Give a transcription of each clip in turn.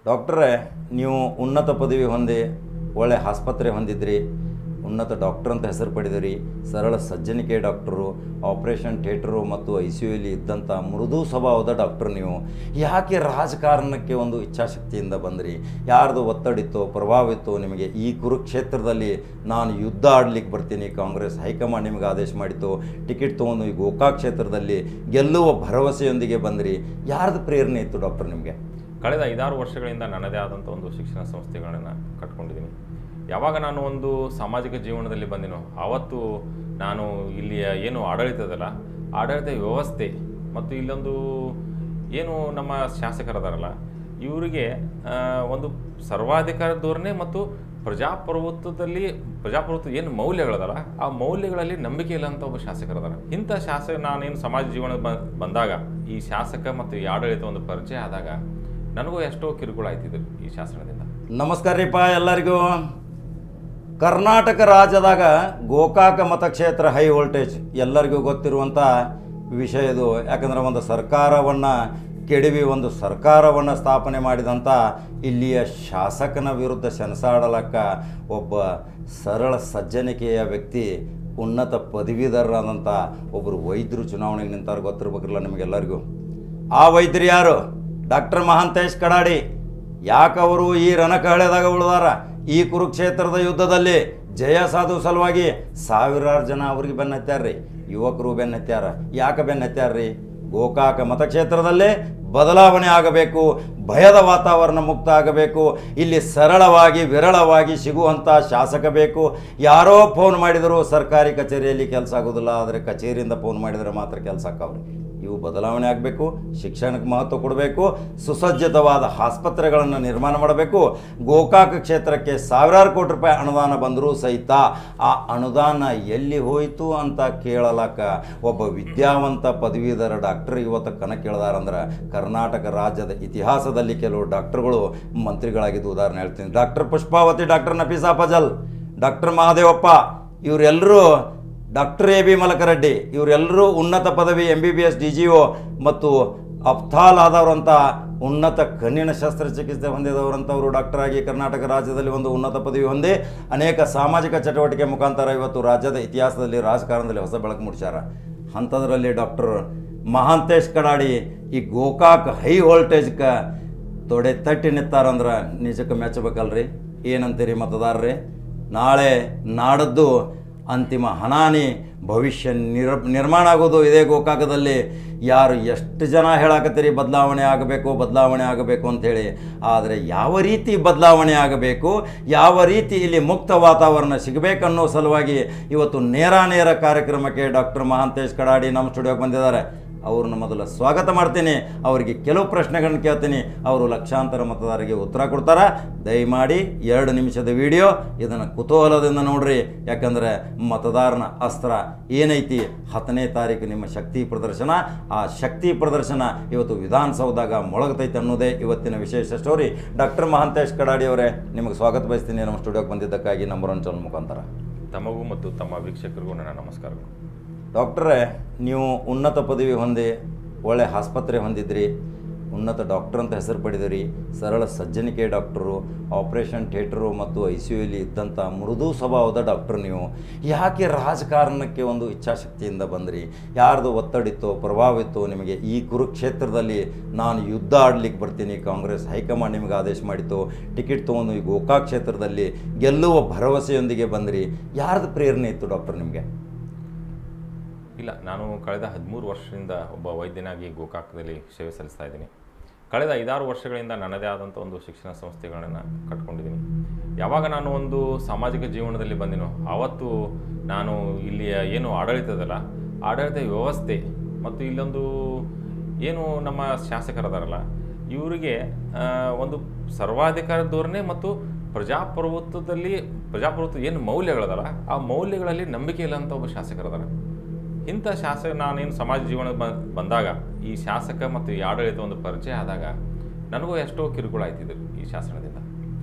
ಡಾಕ್ಟ್ರೇ ನೀವು ಉನ್ನತ ಪದವಿ ಹೊಂದಿ ಒಳ್ಳೆ ಆಸ್ಪತ್ರೆ ಹೊಂದಿದ್ರಿ ಉನ್ನತ ಡಾಕ್ಟರ್ ಅಂತ ಹೆಸರು ಪಡೆದಿರಿ ಸರಳ ಸಜ್ಜನಿಕೆ ಡಾಕ್ಟರು ಆಪರೇಷನ್ ಥಿಯೇಟ್ರು ಮತ್ತು ಐ ಸಿ ಯುಲಿ ಇದ್ದಂಥ ಮೃದು ಸ್ವಭಾವದ ಡಾಕ್ಟರ್ ನೀವು ಯಾಕೆ ರಾಜಕಾರಣಕ್ಕೆ ಒಂದು ಇಚ್ಛಾಶಕ್ತಿಯಿಂದ ಬಂದ್ರಿ ಯಾರ್ದು ಒತ್ತಡಿತ್ತೋ ಪ್ರಭಾವ ಇತ್ತೋ ನಿಮಗೆ ಈ ಕುರುಕ್ಷೇತ್ರದಲ್ಲಿ ನಾನು ಯುದ್ಧ ಆಡ್ಲಿಕ್ಕೆ ಬರ್ತೀನಿ ಕಾಂಗ್ರೆಸ್ ಹೈಕಮಾಂಡ್ ನಿಮಗೆ ಆದೇಶ ಮಾಡಿತ್ತು ಟಿಕೆಟ್ ತೊಗೊಂಡು ಈ ಗೋಕಾಕ್ ಕ್ಷೇತ್ರದಲ್ಲಿ ಗೆಲ್ಲುವ ಭರವಸೆಯೊಂದಿಗೆ ಬಂದ್ರಿ ಯಾರ್ದು ಪ್ರೇರಣೆ ಇತ್ತು ಡಾಕ್ಟರ್ ನಿಮಗೆ ಕಳೆದ ಐದಾರು ವರ್ಷಗಳಿಂದ ನನ್ನದೇ ಆದಂಥ ಒಂದು ಶಿಕ್ಷಣ ಸಂಸ್ಥೆಗಳನ್ನು ಕಟ್ಕೊಂಡಿದ್ದೀನಿ ಯಾವಾಗ ನಾನು ಒಂದು ಸಾಮಾಜಿಕ ಜೀವನದಲ್ಲಿ ಬಂದಿನೋ ಆವತ್ತು ನಾನು ಇಲ್ಲಿಯ ಏನು ಆಡಳಿತದಲ್ಲ ಆಡಳಿತ ವ್ಯವಸ್ಥೆ ಮತ್ತು ಇಲ್ಲೊಂದು ಏನು ನಮ್ಮ ಶಾಸಕರದಾರಲ್ಲ ಇವರಿಗೆ ಆ, ಒಂದು ಸರ್ವಾಧಿಕಾರ ಧೋರಣೆ ಮತ್ತು ಪ್ರಜಾಪ್ರಭುತ್ವದಲ್ಲಿ ಪ್ರಜಾಪ್ರಭುತ್ವ ಏನು ಮೌಲ್ಯಗಳದಲ್ಲ ಆ ಮೌಲ್ಯಗಳಲ್ಲಿ ನಂಬಿಕೆ ಇಲ್ಲ ಅಂತ ಒಬ್ಬ ಶಾಸಕರದಾರ ಇಂಥ ಶಾಸಕ ನಾನೇನು ಸಮಾಜ ಜೀವನ ಬ- ಬಂದಾಗ ಈ ಶಾಸಕ ಮತ್ತು ಈ ಆಡಳಿತ ಒಂದು ಪರಿಚಯ ಆದಾಗ ನನಗೂ ಎಷ್ಟೋ ಕಿರುಕುಳ ಆಯ್ತಿದ್ರು ಈ ಶಾಸನದಿಂದ ನಮಸ್ಕಾರ ರೀಪ ಎಲ್ಲರಿಗೂ ಕರ್ನಾಟಕ ರಾಜ್ಯದಾಗ ಗೋಕಾಕ ಮತಕ್ಷೇತ್ರ ಹೈ ವೋಲ್ಟೇಜ್ ಎಲ್ಲರಿಗೂ ಗೊತ್ತಿರುವಂಥ ವಿಷಯ ಇದು ಯಾಕಂದ್ರೆ ಒಂದು ಸರ್ಕಾರವನ್ನು ಕೆಡವಿ ಒಂದು ಸರ್ಕಾರವನ್ನು ಸ್ಥಾಪನೆ ಮಾಡಿದಂಥ ಇಲ್ಲಿಯ ಶಾಸಕನ ವಿರುದ್ಧ ಸೆಣಸಾಡಲಕ್ಕ ಒಬ್ಬ ಸರಳ ಸಜ್ಜನಿಕೆಯ ವ್ಯಕ್ತಿ ಉನ್ನತ ಪದವೀಧರರಾದಂಥ ಒಬ್ಬರು ವೈದ್ಯರು ಚುನಾವಣೆಗೆ ನಿಂತಾರು ಗೊತ್ತಿರ್ಬೇಕಿರಲ್ಲ ನಿಮಗೆಲ್ಲರಿಗೂ ಆ ವೈದ್ಯರು ಯಾರು ಡಾಕ್ಟರ್ ಮಹಾಂತೇಶ್ ಕಡಾಡಿ ಯಾಕವರು ಈ ರಣಕಹಳೆದಾಗ ಉಳಿದಾರ ಈ ಕುರುಕ್ಷೇತ್ರದ ಯುದ್ಧದಲ್ಲಿ ಜಯ ಸಾಧು ಸಲುವಾಗಿ ಸಾವಿರಾರು ಜನ ಅವ್ರಿಗೆ ಬೆನ್ನತ್ಯಾರ್ರಿ ಯುವಕರು ಬೆನ್ನತ್ಯಾರ ಯಾಕೆ ಬೆನ್ನತ್ಯಾರ್ರಿ ಗೋಕಾಕ ಮತಕ್ಷೇತ್ರದಲ್ಲೇ ಬದಲಾವಣೆ ಆಗಬೇಕು ಭಯದ ವಾತಾವರಣ ಮುಕ್ತ ಆಗಬೇಕು ಇಲ್ಲಿ ಸರಳವಾಗಿ ವಿರಳವಾಗಿ ಸಿಗುವಂಥ ಶಾಸಕ ಬೇಕು ಯಾರೋ ಫೋನ್ ಮಾಡಿದರೂ ಸರ್ಕಾರಿ ಕಚೇರಿಯಲ್ಲಿ ಕೆಲಸ ಆಗೋದಿಲ್ಲ ಆದರೆ ಕಚೇರಿಯಿಂದ ಫೋನ್ ಮಾಡಿದರೆ ಮಾತ್ರ ಕೆಲಸ ಆಕ್ಕವ್ರಿ ಇವು ಬದಲಾವಣೆ ಆಗಬೇಕು ಶಿಕ್ಷಣಕ್ಕೆ ಮಹತ್ವ ಕೊಡಬೇಕು ಸುಸಜ್ಜಿತವಾದ ಆಸ್ಪತ್ರೆಗಳನ್ನು ನಿರ್ಮಾಣ ಮಾಡಬೇಕು ಗೋಕಾಕ ಕ್ಷೇತ್ರಕ್ಕೆ ಸಾವಿರಾರು ಕೋಟಿ ರೂಪಾಯಿ ಅನುದಾನ ಬಂದರೂ ಸಹಿತ ಆ ಅನುದಾನ ಎಲ್ಲಿ ಹೋಯಿತು ಅಂತ ಕೇಳಲಕ್ಕ ಒಬ್ಬ ವಿದ್ಯಾವಂತ ಪದವೀಧರ ಡಾಕ್ಟರ್ ಇವತ್ತು ಕನ ಕೇಳ್ದಾರಂದ್ರೆ ಕರ್ನಾಟಕ ರಾಜ್ಯದ ಇತಿಹಾಸದಲ್ಲಿ ಕೆಲವು ಡಾಕ್ಟರ್ಗಳು ಮಂತ್ರಿಗಳಾಗಿದ್ದು ಉದಾಹರಣೆ ಹೇಳ್ತೀನಿ doctor Pushpavati doctor Nafisa Fazal doctor Mahadevappa ಇವರೆಲ್ಲರೂ ಡಾಕ್ಟರ್ ಎ ಬಿ ಮಲಕರೆಡ್ಡಿ ಇವರೆಲ್ಲರೂ ಉನ್ನತ ಪದವಿ M B B S D G O ಮತ್ತು ಅಫ್ತಾಲ್ ಆದವರಂಥ ಉನ್ನತ ಕಣ್ಣಿನ ಶಸ್ತ್ರಚಿಕಿತ್ಸೆ ಹೊಂದಿದವರಂಥವರು ಡಾಕ್ಟರ್ ಆಗಿ ಕರ್ನಾಟಕ ರಾಜ್ಯದಲ್ಲಿ ಒಂದು ಉನ್ನತ ಪದವಿ ಹೊಂದಿ ಅನೇಕ ಸಾಮಾಜಿಕ ಚಟುವಟಿಕೆ ಮುಖಾಂತರ ಇವತ್ತು ರಾಜ್ಯದ ಇತಿಹಾಸದಲ್ಲಿ ರಾಜಕಾರಣದಲ್ಲಿ ಹೊಸ ಬೆಳಕು ಮೂಡಿಸ್ಯಾರ ಅಂಥದ್ರಲ್ಲಿ ಡಾಕ್ಟರ್ ಮಹಾಂತೇಶ್ ಕಡಾಡಿ ಈ ಗೋಕಾಕ್ ಹೈ ವೋಲ್ಟೇಜ್ಗೆ ತೊಡೆ ತಟ್ಟಿ ನಿತ್ತಾರಂದ್ರೆ ನಿಜಕ್ಕೆ ಮೆಚ್ಚಬೇಕಲ್ರಿ ಏನಂತೀರಿ ಮತದಾರರೇ ನಾಳೆ ನಾಡದ್ದು ಅಂತಿಮ ಹನಾನಿ ಭವಿಷ್ಯ ನಿರ್ ನಿರ್ಮಾಣ ಆಗೋದು ಇದೇ ಗೋಕಾಕದಲ್ಲಿ ಯಾರು ಎಷ್ಟು ಜನ ಹೇಳಾಕತ್ತೀರಿ ಬದಲಾವಣೆ ಆಗಬೇಕು ಬದಲಾವಣೆ ಆಗಬೇಕು ಅಂಥೇಳಿ ಆದರೆ ಯಾವ ರೀತಿ ಬದಲಾವಣೆ ಆಗಬೇಕು ಯಾವ ರೀತಿ ಇಲ್ಲಿ ಮುಕ್ತ ವಾತಾವರಣ ಸಿಗಬೇಕನ್ನೋ ಸಲುವಾಗಿ ಇವತ್ತು ನೇರ ನೇರ ಕಾರ್ಯಕ್ರಮಕ್ಕೆ ಡಾಕ್ಟರ್ ಮಹಾಂತೇಶ್ ಕಡಾಡಿ ನಮ್ಮ ಸ್ಟುಡಿಯೋಗೆ ಬಂದಿದ್ದಾರೆ ಅವ್ರನ್ನ ಮೊದಲು ಸ್ವಾಗತ ಮಾಡ್ತೀನಿ ಅವರಿಗೆ ಕೆಲವು ಪ್ರಶ್ನೆಗಳನ್ನ ಕೇಳ್ತೀನಿ ಅವರು ಲಕ್ಷಾಂತರ ಮತದಾರರಿಗೆ ಉತ್ತರ ಕೊಡ್ತಾರ ದಯಮಾಡಿ ಎರಡು ನಿಮಿಷದ ವಿಡಿಯೋ ಇದನ್ನು ಕುತೂಹಲದಿಂದ ನೋಡ್ರಿ ಯಾಕಂದರೆ ಮತದಾರನ ಅಸ್ತ್ರ ಏನೈತಿ ಹತ್ತನೇ ತಾರೀಕು ನಿಮ್ಮ ಶಕ್ತಿ ಪ್ರದರ್ಶನ ಆ ಶಕ್ತಿ ಪ್ರದರ್ಶನ ಇವತ್ತು ವಿಧಾನಸೌಧದಾಗ ಮೊಳಗತೈತೆ ಅನ್ನೋದೇ ಇವತ್ತಿನ ವಿಶೇಷ ಸ್ಟೋರಿ ಡಾಕ್ಟರ್ ಮಹಾಂತೇಶ್ ಕಡಾಡಿ ಅವರೇ ನಿಮಗೆ ಸ್ವಾಗತ ಬಯಸ್ತೀನಿ ನಮ್ಮ ಸ್ಟುಡಿಯೋಗೆ ಬಂದಿದ್ದಕ್ಕಾಗಿ ನಂಬರ್ ಒನ್ ಚಾನಲ್ ಮುಖಾಂತರ ತಮಗೂ ಮತ್ತು ತಮ್ಮ ವೀಕ್ಷಕರಿಗೂ ನನ್ನ ನಮಸ್ಕಾರಗಳು ಡಾಕ್ಟ್ರೇ ನೀವು ಉನ್ನತ ಪದವಿ ಹೊಂದಿ ಒಳ್ಳೆ ಆಸ್ಪತ್ರೆ ಹೊಂದಿದ್ರಿ ಉನ್ನತ ಡಾಕ್ಟರ್ ಅಂತ ಹೆಸರು ಪಡೆದಿರಿ ಸರಳ ಸಜ್ಜನಿಕೆ ಡಾಕ್ಟರು ಆಪರೇಷನ್ ಥಿಯೇಟ್ರು ಮತ್ತು ಐ ಸಿ ಯುಲಿ ಇದ್ದಂಥ ಮೃದು ಸ್ವಭಾವದ ಡಾಕ್ಟರ್ ನೀವು ಯಾಕೆ ರಾಜಕಾರಣಕ್ಕೆ ಒಂದು ಇಚ್ಛಾಶಕ್ತಿಯಿಂದ ಬಂದ್ರಿ ಯಾರ್ದು ಒತ್ತಡಿತ್ತೋ ಪ್ರಭಾವ ಇತ್ತೋ ನಿಮಗೆ ಈ ಕುರುಕ್ಷೇತ್ರದಲ್ಲಿ ನಾನು ಯುದ್ಧ ಆಡ್ಲಿಕ್ಕೆ ಬರ್ತೀನಿ ಕಾಂಗ್ರೆಸ್ ಹೈಕಮಾಂಡ್ ನಿಮಗೆ ಆದೇಶ ಮಾಡಿತ್ತು ಟಿಕೆಟ್ ತೊಗೊಂಡು ಈ ಗೋಕಾಕ್ ಕ್ಷೇತ್ರದಲ್ಲಿ ಗೆಲ್ಲುವ ಭರವಸೆಯೊಂದಿಗೆ ಬಂದ್ರಿ ಯಾರ್ದು ಪ್ರೇರಣೆ ಇತ್ತು ಡಾಕ್ಟರ್ ನಿಮಗೆ ಇಲ್ಲ ನಾನು ಕಳೆದ ಹದಿಮೂರು ವರ್ಷದಿಂದ ಒಬ್ಬ ವೈದ್ಯನಾಗಿ ಗೋಕಾಕದಲ್ಲಿ ಸೇವೆ ಸಲ್ಲಿಸ್ತಾ ಇದ್ದೀನಿ ಕಳೆದ ಐದಾರು ವರ್ಷಗಳಿಂದ ನನ್ನದೇ ಆದಂಥ ಒಂದು ಶಿಕ್ಷಣ ಸಂಸ್ಥೆಗಳನ್ನು ಕಟ್ಕೊಂಡಿದ್ದೀನಿ ಯಾವಾಗ ನಾನು ಒಂದು ಸಾಮಾಜಿಕ ಜೀವನದಲ್ಲಿ ಬಂದಿನೋ ಆವತ್ತು ನಾನು ಇಲ್ಲಿಯ ಏನು ಆಡಳಿತದಲ್ಲ ಆಡಳಿತ ವ್ಯವಸ್ಥೆ ಮತ್ತು ಇಲ್ಲೊಂದು ಏನು ನಮ್ಮ ಶಾಸಕರದಾರಲ್ಲ ಇವರಿಗೆ ಆ, ಒಂದು ಸರ್ವಾಧಿಕಾರ ಧೋರಣೆ ಮತ್ತು ಪ್ರಜಾಪ್ರಭುತ್ವದಲ್ಲಿ ಪ್ರಜಾಪ್ರಭುತ್ವ ಏನು ಮೌಲ್ಯಗಳದಲ್ಲ ಆ ಮೌಲ್ಯಗಳಲ್ಲಿ ನಂಬಿಕೆ ಇಲ್ಲ ಅಂತ ಒಬ್ಬ ಶಾಸಕರದಾರ ಇಂಥ ಶಾಸಕ ನಾನೇನು ಸಮಾಜ ಜೀವನ ಬ ಬಂದಾಗ ಈ ಶಾಸಕ ಮತ್ತು ಈ ಆಡಳಿತ ಒಂದು ಪರಿಚಯ ಆದಾಗ ನನಗೂ ಎಷ್ಟೋ ಕಿರುಕುಳ ಆಯ್ತಿದ್ರು ಈ ಶಾಸನದಿಂದ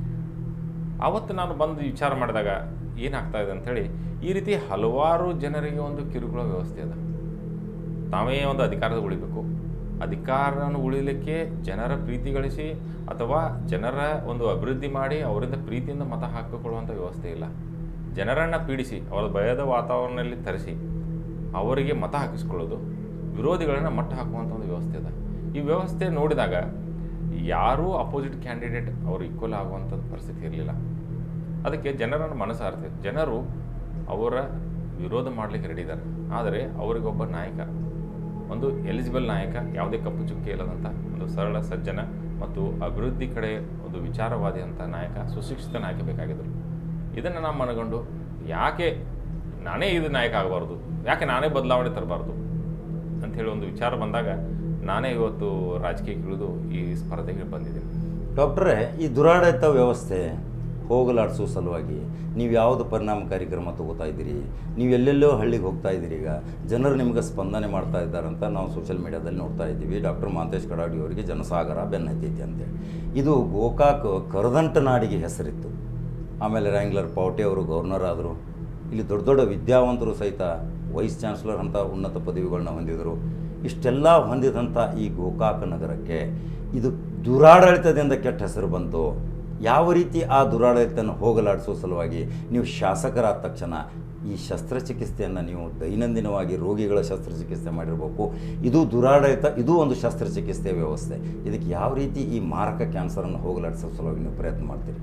ಆವತ್ತು ನಾನು ಬಂದು ವಿಚಾರ ಮಾಡಿದಾಗ ಏನಾಗ್ತಾ ಇದೆ ಅಂಥೇಳಿ ಈ ರೀತಿ ಹಲವಾರು ಜನರಿಗೆ ಒಂದು ಕಿರುಕುಳ ವ್ಯವಸ್ಥೆ ಅದ ತಾವೇ ಒಂದು ಅಧಿಕಾರದ ಉಳಿಬೇಕು ಅಧಿಕಾರವನ್ನು ಉಳಿಲಿಕ್ಕೆ ಜನರ ಪ್ರೀತಿ ಗಳಿಸಿ ಅಥವಾ ಜನರ ಒಂದು ಅಭಿವೃದ್ಧಿ ಮಾಡಿ ಅವರಿಂದ ಪ್ರೀತಿಯಿಂದ ಮತ ಹಾಕಿಕೊಳ್ಳುವಂಥ ವ್ಯವಸ್ಥೆ ಇಲ್ಲ ಜನರನ್ನು ಪೀಡಿಸಿ ಅವರ ಭಯದ ವಾತಾವರಣದಲ್ಲಿ ತರಿಸಿ ಅವರಿಗೆ ಮತ ಹಾಕಿಸ್ಕೊಳ್ಳೋದು ವಿರೋಧಿಗಳನ್ನು ಮಟ್ಟ ಹಾಕುವಂಥ ಒಂದು ವ್ಯವಸ್ಥೆ ಇದೆ ಈ ವ್ಯವಸ್ಥೆ ನೋಡಿದಾಗ ಯಾರೂ ಅಪೋಸಿಟ್ ಕ್ಯಾಂಡಿಡೇಟ್ ಅವರು ಈಕ್ವಲ್ ಆಗುವಂಥದ್ದು ಪರಿಸ್ಥಿತಿ ಇರಲಿಲ್ಲ ಅದಕ್ಕೆ ಜನರನ್ನು ಮನಸ್ಸಾರ್ತೆ ಜನರು ಅವರ ವಿರೋಧ ಮಾಡಲಿಕ್ಕೆ ರೆಡಿ ಇದ್ದಾರೆ ಆದರೆ ಅವರಿಗೊಬ್ಬ ನಾಯಕ ಒಂದು ಎಲಿಜಿಬಲ್ ನಾಯಕ ಯಾವುದೇ ಕಪ್ಪು ಚುಕ್ಕೆ ಇಲ್ಲದಂಥ ಒಂದು ಸರಳ ಸಜ್ಜನ ಮತ್ತು ಅಭಿವೃದ್ಧಿ ಕಡೆ ಒಂದು ವಿಚಾರವಾದಿ ಅಂತ ನಾಯಕ ಸುಶಿಕ್ಷಿತ ನಾಯಕ ಬೇಕಾಗಿದ್ದರು ಇದನ್ನು ನಾವು ಮನಗಂಡು ಯಾಕೆ ನಾನೇ ಇದು ನಾಯಕ ಆಗಬಾರ್ದು ಯಾಕೆ ನಾನೇ ಬದಲಾವಣೆ ತರಬಾರ್ದು ಅಂಥೇಳಿ ಒಂದು ವಿಚಾರ ಬಂದಾಗ ನಾನೇ ಇವತ್ತು ರಾಜಕೀಯಕ್ಕೆ ಇಳಿದು ಈ ಸ್ಪರ್ಧೆಗೆ ಬಂದಿದ್ದೀನಿ ಡಾಕ್ಟ್ರೇ ಈ ದುರಾಡಳಿತ ವ್ಯವಸ್ಥೆ ಹೋಗಲಾಡಿಸೋ ಸಲುವಾಗಿ ನೀವು ಯಾವುದು ಪರಿಣಾಮಕಾರಿ ಕ್ರಮ ತಗೋತಾ ಇದ್ದೀರಿ ನೀವು ಎಲ್ಲೆಲ್ಲೋ ಹಳ್ಳಿಗೆ ಹೋಗ್ತಾ ಇದ್ದೀರಿ ಈಗ ಜನರು ನಿಮ್ಗೆ ಸ್ಪಂದನೆ ಮಾಡ್ತಾ ಇದ್ದಾರಂತ ನಾವು ಸೋಷಿಯಲ್ ಮೀಡಿಯಾದಲ್ಲಿ ನೋಡ್ತಾ ಇದ್ದೀವಿ ಡಾಕ್ಟರ್ ಮಹಾಂತೇಶ್ ಕಡಾಡಿ ಅವರಿಗೆ ಜನಸಾಗರ ಬೆನ್ನತ್ತೈತಿ ಅಂತೇಳಿ ಇದು ಗೋಕಾಕ್ ಕರದಂಟ ನಾಡಿಗೆ ಹೆಸರಿತ್ತು ಆಮೇಲೆ ರ್ಯಾಂಗ್ಲರ್ ಪಾವಟೆ ಅವರು ಗವರ್ನರ್ ಆದರು ಇಲ್ಲಿ ದೊಡ್ಡ ದೊಡ್ಡ ವಿದ್ಯಾವಂತರು ಸಹಿತ ವೈಸ್ ಚಾನ್ಸಲರ್ ಅಂತ ಉನ್ನತ ಪದವಿಗಳನ್ನ ಹೊಂದಿದರು ಇಷ್ಟೆಲ್ಲ ಹೊಂದಿದಂಥ ಈ ಗೋಕಾಕ ನಗರಕ್ಕೆ ಇದು ದುರಾಡಳಿತದಿಂದ ಕೆಟ್ಟ ಹೆಸರು ಬಂತು ಯಾವ ರೀತಿ ಆ ದುರಾಡಳಿತನ ಹೋಗಲಾಡಿಸೋ ಸಲುವಾಗಿ ನೀವು ಶಾಸಕರಾದ ತಕ್ಷಣ ಈ ಶಸ್ತ್ರಚಿಕಿತ್ಸೆಯನ್ನು ನೀವು ದೈನಂದಿನವಾಗಿ ರೋಗಿಗಳ ಶಸ್ತ್ರಚಿಕಿತ್ಸೆ ಮಾಡಿರಬೇಕು ಇದು ದುರಾಡಳಿತ ಇದು ಒಂದು ಶಸ್ತ್ರಚಿಕಿತ್ಸೆ ವ್ಯವಸ್ಥೆ ಇದಕ್ಕೆ ಯಾವ ರೀತಿ ಈ ಮಾರಕ ಕ್ಯಾನ್ಸರನ್ನು ಹೋಗಲಾಡಿಸೋ ಸಲುವಾಗಿ ನೀವು ಪ್ರಯತ್ನ ಮಾಡ್ತೀರಿ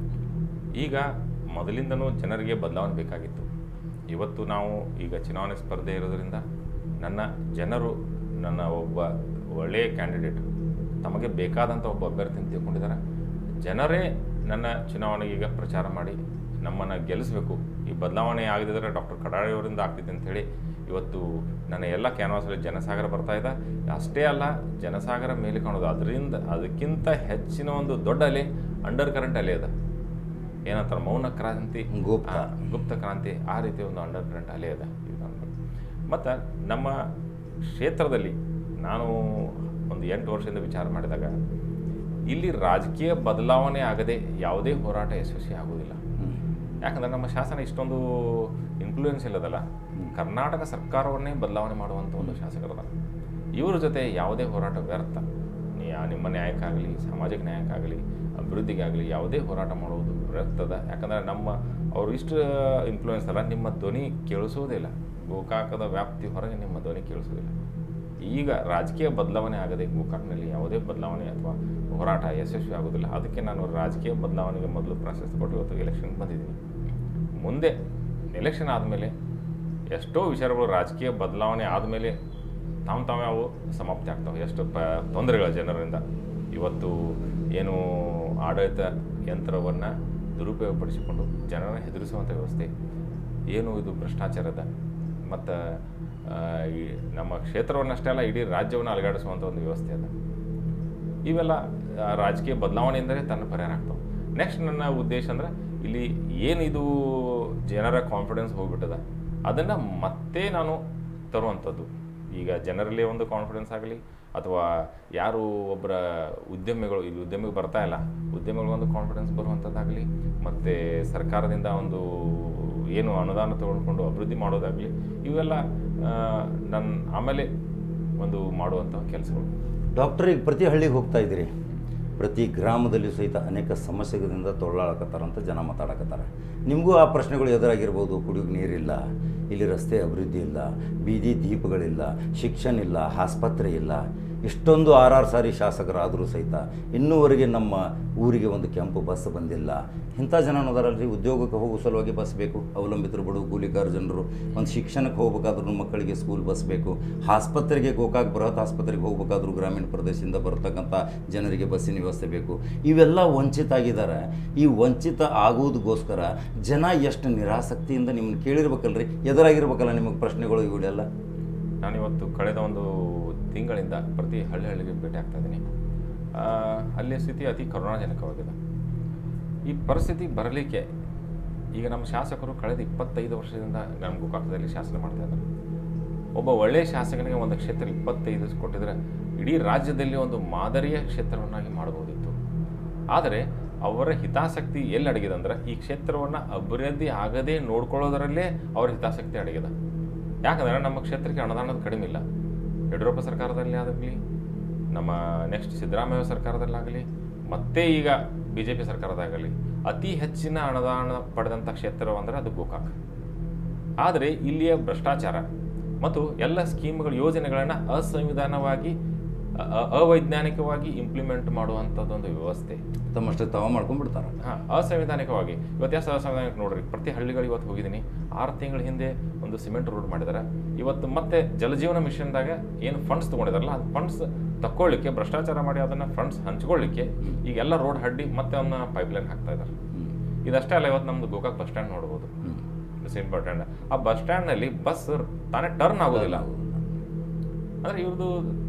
ಈಗ ಮೊದಲಿಂದನೂ ಜನರಿಗೆ ಬದಲಾವಣೆ ಬೇಕಾಗಿತ್ತು ಇವತ್ತು ನಾವು ಈಗ ಚುನಾವಣೆ ಸ್ಪರ್ಧೆ ಇರೋದರಿಂದ ನನ್ನ ಜನರು ನನ್ನ ಒಬ್ಬ ಒಳ್ಳೆಯ ಕ್ಯಾಂಡಿಡೇಟ್ ತಮಗೆ ಬೇಕಾದಂಥ ಒಬ್ಬ ಅಭ್ಯರ್ಥಿನ ತಿಳ್ಕೊಂಡಿದ್ದಾರೆ ಜನರೇ ನನ್ನ ಚುನಾವಣೆಗೆ ಈಗ ಪ್ರಚಾರ ಮಾಡಿ ನಮ್ಮನ್ನು ಗೆಲ್ಲಿಸಬೇಕು ಈ ಬದಲಾವಣೆ ಆಗದಿದ್ದರೆ ಡಾಕ್ಟರ್ ಕಡಾಳಿಯವರಿಂದ ಆಗ್ತಿದೆ ಅಂಥೇಳಿ ಇವತ್ತು ನನ್ನ ಎಲ್ಲ ಕ್ಯಾನ್ವಾಸಲ್ಲಿ ಜನಸಾಗರ ಬರ್ತಾ ಇದೆ ಅಷ್ಟೇ ಅಲ್ಲ ಜನಸಾಗರ ಮೇಲೆ ಕಾಣೋದು ಅದರಿಂದ ಅದಕ್ಕಿಂತ ಹೆಚ್ಚಿನ ಒಂದು ದೊಡ್ಡ ಅಲೆ ಅಂಡರ್ ಕರೆಂಟ್ ಅಲೆ ಅದ ಏನಂತಾರೆ ಮೌನ ಕ್ರಾಂತಿ ಗುಪ್ತ. ಆ, ಗುಪ್ತ ಕ್ರಾಂತಿ ಆ ರೀತಿ ಒಂದು ಅಂಡರ್ ಕರೆಂಟ್ ಅಲೆ ಅದ ಮತ್ತು ನಮ್ಮ ಕ್ಷೇತ್ರದಲ್ಲಿ ನಾನು ಒಂದು ಎಂಟು ವರ್ಷದಿಂದ ವಿಚಾರ ಮಾಡಿದಾಗ ಇಲ್ಲಿ ರಾಜಕೀಯ ಬದಲಾವಣೆ ಆಗದೆ ಯಾವುದೇ ಹೋರಾಟ ಯಶಸ್ವಿ ಆಗುವುದಿಲ್ಲ ಯಾಕಂದ್ರೆ ನಮ್ಮ ಶಾಸನ ಇಷ್ಟೊಂದು ಇನ್ಫ್ಲೂಯೆನ್ಸ್ ಇಲ್ಲದಲ್ಲ ಕರ್ನಾಟಕ ಸರ್ಕಾರವನ್ನೇ ಬದಲಾವಣೆ ಮಾಡುವಂಥ ಒಂದು ಶಾಸಕರದ ಇವ್ರ ಜೊತೆ ಯಾವುದೇ ಹೋರಾಟ ವ್ಯರ್ಥ ಯಾ- ನಿಮ್ಮ ನ್ಯಾಯಕ್ಕಾಗಲಿ ಸಾಮಾಜಿಕ ನ್ಯಾಯಕ್ಕಾಗಲಿ ಅಭಿವೃದ್ಧಿಗಾಗಲಿ ಯಾವುದೇ ಹೋರಾಟ ಮಾಡುವುದು ವ್ಯರ್ಥದ ಯಾಕಂದರೆ ನಮ್ಮ ಅವರು ಇಷ್ಟು ಇನ್ಫ್ಲೂಯೆನ್ಸ್ ಅಲ್ಲ ನಿಮ್ಮ ಧ್ವನಿ ಕೇಳಿಸೋದಿಲ್ಲ ಗೋಕಾಕದ ವ್ಯಾಪ್ತಿ ಹೊರಗೆ ನಿಮ್ಮ ಧ್ವನಿ ಕೇಳಿಸೋದಿಲ್ಲ ಈಗ ರಾಜಕೀಯ ಬದಲಾವಣೆ ಆಗದೆ ಗೋಕಾಕ್ನಲ್ಲಿ ಯಾವುದೇ ಬದಲಾವಣೆ ಅಥವಾ ಹೋರಾಟ ಯಶಸ್ವಿ ಆಗೋದಿಲ್ಲ ಅದಕ್ಕೆ ನಾನು ರಾಜಕೀಯ ಬದಲಾವಣೆಗೆ ಮೊದಲು ಪ್ರಾಶಸ್ತ್ಯ ಕೊಟ್ಟು ಇವತ್ತು ಎಲೆಕ್ಷನ್ಗೆ ಬಂದಿದ್ದೀನಿ ಮುಂದೆ ಎಲೆಕ್ಷನ್ ಆದಮೇಲೆ ಎಷ್ಟೋ ವಿಚಾರಗಳು ರಾಜಕೀಯ ಬದಲಾವಣೆ ಆದಮೇಲೆ ತಾವು ತಾವೇ ಅವು ಸಮಾಪ್ತಿ ಆಗ್ತವೆ ಎಷ್ಟು ಪ ತೊಂದರೆಗಳ ಜನರಿಂದ ಇವತ್ತು ಏನು ಆಡಳಿತ ಯಂತ್ರವನ್ನು ದುರುಪಯೋಗಪಡಿಸಿಕೊಂಡು ಜನರನ್ನು ಹೆದರಿಸುವಂಥ ವ್ಯವಸ್ಥೆ ಏನು ಇದು ಭ್ರಷ್ಟಾಚಾರದ ಮತ್ತು ಈ ನಮ್ಮ ಕ್ಷೇತ್ರವನ್ನಷ್ಟೇ ಅಲ್ಲ ಇಡೀ ರಾಜ್ಯವನ್ನು ಅಲುಗಾಡಿಸುವಂಥ ಒಂದು ವ್ಯವಸ್ಥೆ ಅದ ಇವೆಲ್ಲ ಆ, ರಾಜಕೀಯ ಬದಲಾವಣೆ ಎಂದರೆ ತನ್ನ ಪರಿಹಾರ ಆಗ್ತವೆ ನೆಕ್ಸ್ಟ್ ನನ್ನ ಉದ್ದೇಶ ಅಂದ್ರೆ ಇಲ್ಲಿ ಏನಿದು ಜನರ ಕಾನ್ಫಿಡೆನ್ಸ್ ಹೋಗ್ಬಿಟ್ಟದ ಅದನ್ನು ಮತ್ತೆ ನಾನು ತರುವಂಥದ್ದು ಈಗ ಜನರಲ್ಲಿ ಒಂದು ಕಾನ್ಫಿಡೆನ್ಸ್ ಆಗಲಿ ಅಥವಾ ಯಾರು ಒಬ್ಬರ ಉದ್ಯಮಿಗಳು ಇಲ್ಲಿ ಉದ್ಯಮಿಗೆ ಬರ್ತಾ ಇಲ್ಲ ಉದ್ಯಮಿಗಳಿಗೊಂದು ಕಾನ್ಫಿಡೆನ್ಸ್ ಬರುವಂಥದ್ದಾಗಲಿ ಮತ್ತು ಸರ್ಕಾರದಿಂದ ಒಂದು ಏನು ಅನುದಾನ ತಗೊಂಡ್ಕೊಂಡು ಅಭಿವೃದ್ಧಿ ಮಾಡೋದಾಗಲಿ ಇವೆಲ್ಲ ನನ್ನ ಆಮೇಲೆ ಒಂದು ಮಾಡುವಂಥ ಕೆಲಸಗಳು ಡಾಕ್ಟರ್ ಈಗ ಪ್ರತಿ ಹಳ್ಳಿಗೆ ಹೋಗ್ತಾ ಇದ್ದೀರಿ ಪ್ರತಿ ಗ್ರಾಮದಲ್ಲಿ ಸಹಿತ ಅನೇಕ ಸಮಸ್ಯೆಗಳಿಂದ ತೊಳ್ಳಾಡಕತ್ತಾರಂತ ಜನ ಮಾತಾಡಕತ್ತಾರೆ ನಿಮಗೂ ಆ ಪ್ರಶ್ನೆಗಳು ಎದುರಾಗಿರ್ಬೋದು ಕುಡಿಯೋಕೆ ನೀರಿಲ್ಲ ಇಲ್ಲಿ ರಸ್ತೆ ಅಭಿವೃದ್ಧಿ ಇಲ್ಲ ಬೀದಿ ದೀಪಗಳಿಲ್ಲ ಶಿಕ್ಷಣ ಇಲ್ಲ ಆಸ್ಪತ್ರೆ ಇಲ್ಲ ಇಷ್ಟೊಂದು ಆರಾರು ಸಾರಿ ಶಾಸಕರಾದರೂ ಸಹಿತ ಇನ್ನೂವರೆಗೆ ನಮ್ಮ ಊರಿಗೆ ಒಂದು ಕೆಂಪು ಬಸ್ ಬಂದಿಲ್ಲ ಇಂಥ ಜನ ಅನ್ನೋದಾರಲ್ರಿ ಉದ್ಯೋಗಕ್ಕೆ ಹೋಗೋ ಸಲುವಾಗಿ ಬಸ್ ಬೇಕು ಅವಲಂಬಿತರು ಬಡು ಕೂಲಿಕಾರ ಜನರು ಒಂದು ಶಿಕ್ಷಣಕ್ಕೆ ಹೋಗ್ಬೇಕಾದ್ರೂ ಮಕ್ಕಳಿಗೆ ಸ್ಕೂಲ್ ಬಸ್ ಬೇಕು ಆಸ್ಪತ್ರೆಗೆ ಗೋಕಾಕ್ ಬೃಹತ್ ಆಸ್ಪತ್ರೆಗೆ ಹೋಗ್ಬೇಕಾದ್ರೂ ಗ್ರಾಮೀಣ ಪ್ರದೇಶದಿಂದ ಬರ್ತಕ್ಕಂಥ ಜನರಿಗೆ ಬಸ್ಸಿನ ವ್ಯವಸ್ಥೆ ಬೇಕು ಇವೆಲ್ಲ ವಂಚಿತ ಆಗಿದ್ದಾರೆ ಈ ವಂಚಿತ ಆಗುವುದಕ್ಕೋಸ್ಕರ ಜನ ಎಷ್ಟು ನಿರಾಸಕ್ತಿಯಿಂದ ನಿಮ್ಮನ್ನು ಕೇಳಿರ್ಬೇಕಲ್ರಿ ಎದುರಾಗಿರ್ಬೇಕಲ್ಲ ನಿಮಗೆ ಪ್ರಶ್ನೆಗಳು ಇವೆಲ್ಲ ನಾನಿವತ್ತು ಕಳೆದ ಒಂದು ತಿಂಗಳಿಂದ ಪ್ರತಿ ಹಳ್ಳಿ ಹಳ್ಳಿಗೆ ಭೇಟಿ ಆಗ್ತಾ ಇದ್ದೀನಿ ಆ, ಅಲ್ಲಿಯ ಸ್ಥಿತಿ ಅತಿ ಕರುಣಾಜನಕವಾಗಿದೆ ಈ ಪರಿಸ್ಥಿತಿ ಬರಲಿಕ್ಕೆ ಈಗ ನಮ್ಮ ಶಾಸಕರು ಕಳೆದ ಇಪ್ಪತ್ತೈದು ವರ್ಷದಿಂದ ನಮ್ಮ ಗೋಕಾಕದಲ್ಲಿ ಶಾಸನ ಮಾಡ್ತಾ ಇದ್ದಾರೆ ಒಬ್ಬ ಒಳ್ಳೆಯ ಶಾಸಕನಿಗೆ ಒಂದು ಕ್ಷೇತ್ರ ಇಪ್ಪತ್ತೈದು ಕೊಟ್ಟಿದ್ರೆ ಇಡೀ ರಾಜ್ಯದಲ್ಲಿ ಒಂದು ಮಾದರಿಯ ಕ್ಷೇತ್ರವನ್ನಾಗಿ ಮಾಡಬಹುದಿತ್ತು ಆದರೆ ಅವರ ಹಿತಾಸಕ್ತಿ ಎಲ್ಲಿ ಅಡಗಿದೆ ಅಂದ್ರೆ ಈ ಕ್ಷೇತ್ರವನ್ನು ಅಭಿವೃದ್ಧಿ ಆಗದೇ ನೋಡ್ಕೊಳ್ಳೋದರಲ್ಲೇ ಅವರ ಹಿತಾಸಕ್ತಿ ಅಡಗಿದೆ ಯಾಕಂದರೆ ನಮ್ಮ ಕ್ಷೇತ್ರಕ್ಕೆ ಅನುದಾನದ ಕಡಿಮೆ ಇಲ್ಲ ಯಡಿಯೂರಪ್ಪ ಸರ್ಕಾರದಲ್ಲಿ ಆಗಲಿ ನಮ್ಮ ನೆಕ್ಸ್ಟ್ ಸಿದ್ದರಾಮಯ್ಯ ಸರ್ಕಾರದಲ್ಲಾಗಲಿ ಮತ್ತೆ ಈಗ ಬಿ ಜೆ ಪಿ ಸರ್ಕಾರದಾಗಲಿ ಅತಿ ಹೆಚ್ಚಿನ ಅನುದಾನ ಪಡೆದಂಥ ಕ್ಷೇತ್ರವಂದರೆ ಅದು ಗೋಕಾಕ್ ಆದರೆ ಇಲ್ಲಿಯ ಭ್ರಷ್ಟಾಚಾರ ಮತ್ತು ಎಲ್ಲ ಸ್ಕೀಮ್ಗಳ ಯೋಜನೆಗಳನ್ನು ಅಸಂವಿಧಾನವಾಗಿ ಅ- ಅ- ಅವೈಜ್ಞಾನಿಕವಾಗಿ ಇಂಪ್ಲಿಮೆಂಟ್ ಮಾಡುವಂಥದ್ದೊಂದು ವ್ಯವಸ್ಥೆ ತಮ್ಮಷ್ಟೇ ತಾವ ಮಾಡ್ಕೊಂಡ್ಬಿಡ್ತಾರೆ ಹಾಂ ಅಸಂವಿಧಾನಿಕವಾಗಿ ಇವತ್ತು ಎಷ್ಟು ಅಸಂವಿಧಾನಿಕ ನೋಡ್ರಿ ಪ್ರತಿ ಹಳ್ಳಿಗಳಿಗೆ ಇವತ್ತು ಹೋಗಿದ್ದೀನಿ ಆರು ತಿಂಗಳ ಹಿಂದೆ ಒಂದು ಸಿಮೆಂಟ್ ರೋಡ್ ಮಾಡಿದ್ದಾರೆ ಇವತ್ತು ಮತ್ತೆ ಜಲಜೀವನ ಮಿಷನ್ದಾಗ ಏನು ಫಂಡ್ಸ್ ತೊಗೊಂಡಿದಾರಲ್ಲ ಅದು ಫಂಡ್ಸ್ ತಕ್ಕೊಳ್ಳಿಕ್ಕೆ ಭ್ರಷ್ಟಾಚಾರ ಮಾಡಿ ಅದನ್ನು ಫಂಡ್ಸ್ ಹಂಚ್ಕೊಳ್ಳಿಕ್ಕೆ ಈಗ ಎಲ್ಲ ರೋಡ್ ಹಡ್ಡಿ ಮತ್ತೆ ಅವನ್ನ ಪೈಪ್ಲೈನ್ ಹಾಕ್ತಾ ಇದ್ದಾರೆ ಇದಷ್ಟೇ ಅಲ್ಲ ಇವತ್ತು ನಮ್ದು ಗೋಕಾಕ್ ಬಸ್ ಸ್ಟ್ಯಾಂಡ್ ನೋಡ್ಬೋದು ಸೇಮ್ ಬಸ್ ಸ್ಟ್ಯಾಂಡ್ ಆ ಬಸ್ ಸ್ಟ್ಯಾಂಡ್ನಲ್ಲಿ ಬಸ್ ತಾನೇ ಟರ್ನ್ ಆಗೋದಿಲ್ಲ ಅಂದ್ರೆ ಇವ್ರದ್ದು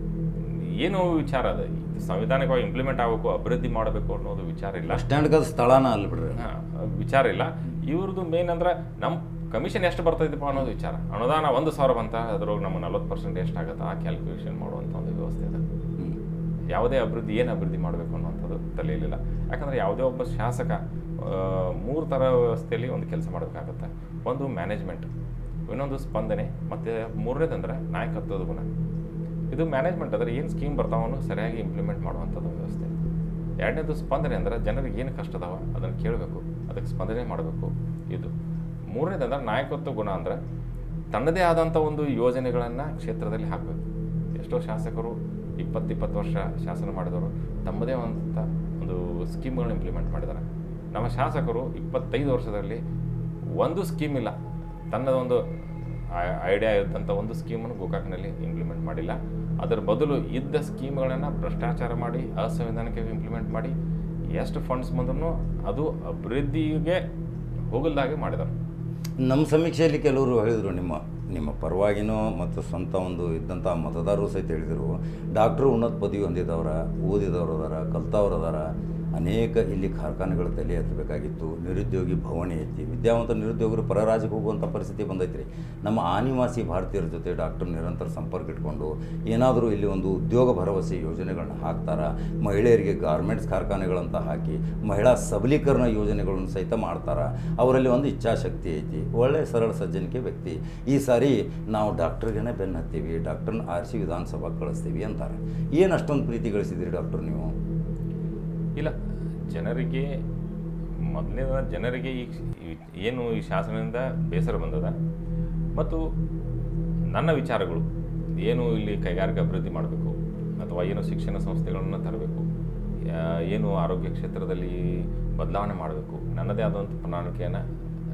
ಏನು ವಿಚಾರ ಅದು ಇದು ಸಂವಿಧಾನಿಕವಾಗಿ ಇಂಪ್ಲಿಮೆಂಟ್ ಆಗಬೇಕು ಅಭಿವೃದ್ಧಿ ಮಾಡಬೇಕು ಅನ್ನೋದು ವಿಚಾರ ಇಲ್ಲ ಬಸ್ ಸ್ಟ್ಯಾಂಡ್ಗೆ ಅದು ಸ್ಥಳನ ಅಲ್ಲ ಬಿಡ್ರಿ ಹಾ, ವಿಚಾರ ಇಲ್ಲ ಇವ್ರದ್ದು ಮೇನ್ ಅಂದ್ರೆ ನಮ್ಮ ಕಮಿಷನ್ ಎಷ್ಟು ಬರ್ತೈತಪ್ಪ ಅನ್ನೋದು ವಿಚಾರ ಅನುದಾನ ಒಂದು ಸಾವಿರ ಬಂತ ಅದ್ರೊಳಗೆ ನಮ್ಮ ನಲ್ವತ್ತು ಪರ್ಸೆಂಟ್ ಎಷ್ಟಾಗುತ್ತೆ ಆ ಕ್ಯಾಲ್ಕುಲೇಷನ್ ಮಾಡುವಂಥ ಒಂದು ವ್ಯವಸ್ಥೆ ಇದೆ ಹ್ಮ್. ಯಾವುದೇ ಅಭಿವೃದ್ಧಿ ಏನು ಅಭಿವೃದ್ಧಿ ಮಾಡಬೇಕು ಅನ್ನೋಂಥದ್ದು ತಲೆಯಲ್ಲಿಲ್ಲ ಯಾಕಂದರೆ ಯಾವುದೇ ಒಬ್ಬ ಶಾಸಕ ಆ, ಮೂರು ಥರ ವ್ಯವಸ್ಥೆಯಲ್ಲಿ ಒಂದು ಕೆಲಸ ಮಾಡಬೇಕಾಗತ್ತೆ ಒಂದು ಮ್ಯಾನೇಜ್ಮೆಂಟ್ ಇನ್ನೊಂದು ಸ್ಪಂದನೆ ಮತ್ತು ಮೂರನೇದಂದ್ರೆ ನಾಯಕತ್ವದ ಗುಣ ಇದು ಮ್ಯಾನೇಜ್ಮೆಂಟ್ ಅಂದರೆ ಏನು ಸ್ಕೀಮ್ ಬರ್ತಾವನು ಸರಿಯಾಗಿ ಇಂಪ್ಲಿಮೆಂಟ್ ಮಾಡುವಂಥದ್ದು ವ್ಯವಸ್ಥೆ ಎರಡನೇದು ಸ್ಪಂದನೆ ಅಂದರೆ ಜನರಿಗೆ ಏನು ಕಷ್ಟ ಅದಾವ ಅದನ್ನು ಕೇಳಬೇಕು ಅದಕ್ಕೆ ಸ್ಪಂದನೆ ಮಾಡಬೇಕು ಇದು ಮೂರನೇದಂದ್ರೆ ನಾಯಕತ್ವ ಗುಣ ಅಂದರೆ ತನ್ನದೇ ಆದಂಥ ಒಂದು ಯೋಜನೆಗಳನ್ನು ಕ್ಷೇತ್ರದಲ್ಲಿ ಹಾಕಬೇಕು ಎಷ್ಟೋ ಶಾಸಕರು ಇಪ್ಪತ್ತು ಇಪ್ಪತ್ತು ವರ್ಷ ಶಾಸನ ಮಾಡಿದವರು ತಮ್ಮದೇ ಆದಂಥ ಒಂದು ಸ್ಕೀಮ್ಗಳನ್ನ ಇಂಪ್ಲಿಮೆಂಟ್ ಮಾಡಿದ್ದಾರೆ ನಮ್ಮ ಶಾಸಕರು ಇಪ್ಪತ್ತೈದು ವರ್ಷದಲ್ಲಿ ಒಂದು ಸ್ಕೀಮ್ ಇಲ್ಲ ತನ್ನದೊಂದು ಐಡಿಯಾ ಇದ್ದಂಥ ಒಂದು ಸ್ಕೀಮನ್ನು ಗೋಕಾಕ್ನಲ್ಲಿ ಇಂಪ್ಲಿಮೆಂಟ್ ಮಾಡಿಲ್ಲ ಅದರ ಬದಲು ಇದ್ದ ಸ್ಕೀಮ್ಗಳನ್ನು ಭ್ರಷ್ಟಾಚಾರ ಮಾಡಿ ಅಸಂವಿಧಾನಿಕ ಇಂಪ್ಲಿಮೆಂಟ್ ಮಾಡಿ ಎಷ್ಟು ಫಂಡ್ಸ್ ಬಂದ್ರೂ ಅದು ಅಭಿವೃದ್ಧಿಗೆ ಹೋಗಲ್ದಾಗೆ ಮಾಡಿದ್ದಾರೆ ನಮ್ಮ ಸಮೀಕ್ಷೆಯಲ್ಲಿ ಕೆಲವರು ಹೇಳಿದರು ನಿಮ್ಮ ನಿಮ್ಮ ಪರವಾಗಿನೋ ಮತ್ತು ಸ್ವಂತ ಒಂದು ಇದ್ದಂಥ ಮತದಾರರು ಸಹಿತ ಹೇಳಿದರು ಡಾಕ್ಟ್ರು ಉನ್ನತ ಪದವಿ ಹೊಂದಿದವರ ಓದಿದವರು ಅದಾರ ಕಲ್ತವ್ರು ಅದಾರ ಅನೇಕ ಇಲ್ಲಿ ಕಾರ್ಖಾನೆಗಳು ತಲೆ ಎತ್ತಬೇಕಾಗಿತ್ತು ನಿರುದ್ಯೋಗಿ ಭವಣಿ ಐತಿ ವಿದ್ಯಾವಂತ ನಿರುದ್ಯೋಗರು ಪರ ರಾಜ್ಯಕ್ಕೆ ಹೋಗುವಂಥ ಪರಿಸ್ಥಿತಿ ಬಂದೈತ್ರಿ ನಮ್ಮ ಆನಿವಾಸಿ ಭಾರತೀಯರ ಜೊತೆ ಡಾಕ್ಟರ್ ನಿರಂತರ ಸಂಪರ್ಕ ಇಟ್ಕೊಂಡು ಏನಾದರೂ ಇಲ್ಲಿ ಒಂದು ಉದ್ಯೋಗ ಭರವಸೆ ಯೋಜನೆಗಳನ್ನ ಹಾಕ್ತಾರ ಮಹಿಳೆಯರಿಗೆ ಗಾರ್ಮೆಂಟ್ಸ್ ಕಾರ್ಖಾನೆಗಳಂತ ಹಾಕಿ ಮಹಿಳಾ ಸಬಲೀಕರಣ ಯೋಜನೆಗಳನ್ನು ಸಹಿತ ಮಾಡ್ತಾರ ಅವರಲ್ಲಿ ಒಂದು ಇಚ್ಛಾಶಕ್ತಿ ಐತಿ ಒಳ್ಳೆ ಸರಳ ಸಜ್ಜನಿಕೆ ವ್ಯಕ್ತಿ ಈ ಸಾರಿ ನಾವು ಡಾಕ್ಟ್ರಿಗೇನೆ ಬೆನ್ನು ಹತ್ತೀವಿ ಡಾಕ್ಟರ್ನ ಆರಿಸಿ ವಿಧಾನಸಭಾ ಕಳಿಸ್ತೀವಿ ಅಂತಾರೆ ಏನು ಅಷ್ಟೊಂದು ಪ್ರೀತಿ ಗಳಿಸಿದಿರಿ ಡಾಕ್ಟರ್ ನೀವು ಇಲ್ಲ ಜನರಿಗೆ ಮೊದಲನೇ ಜನರಿಗೆ ಈ ಈ- ಏನು ಈ ಶಾಸನದಿಂದ ಬೇಸರ ಬಂದದ ಮತ್ತು ನನ್ನ ವಿಚಾರಗಳು ಏನು ಇಲ್ಲಿ ಕೈಗಾರಿಕಾ ಅಭಿವೃದ್ಧಿ ಮಾಡಬೇಕು ಅಥವಾ ಏನು ಶಿಕ್ಷಣ ಸಂಸ್ಥೆಗಳನ್ನು ತರಬೇಕು ಯಾ- ಏನು ಆರೋಗ್ಯ ಕ್ಷೇತ್ರದಲ್ಲಿ ಬದಲಾವಣೆ ಮಾಡಬೇಕು ನನ್ನದೇ ಆದಂಥ ಪ್ರಣಾಳಿಕೆಯನ್ನು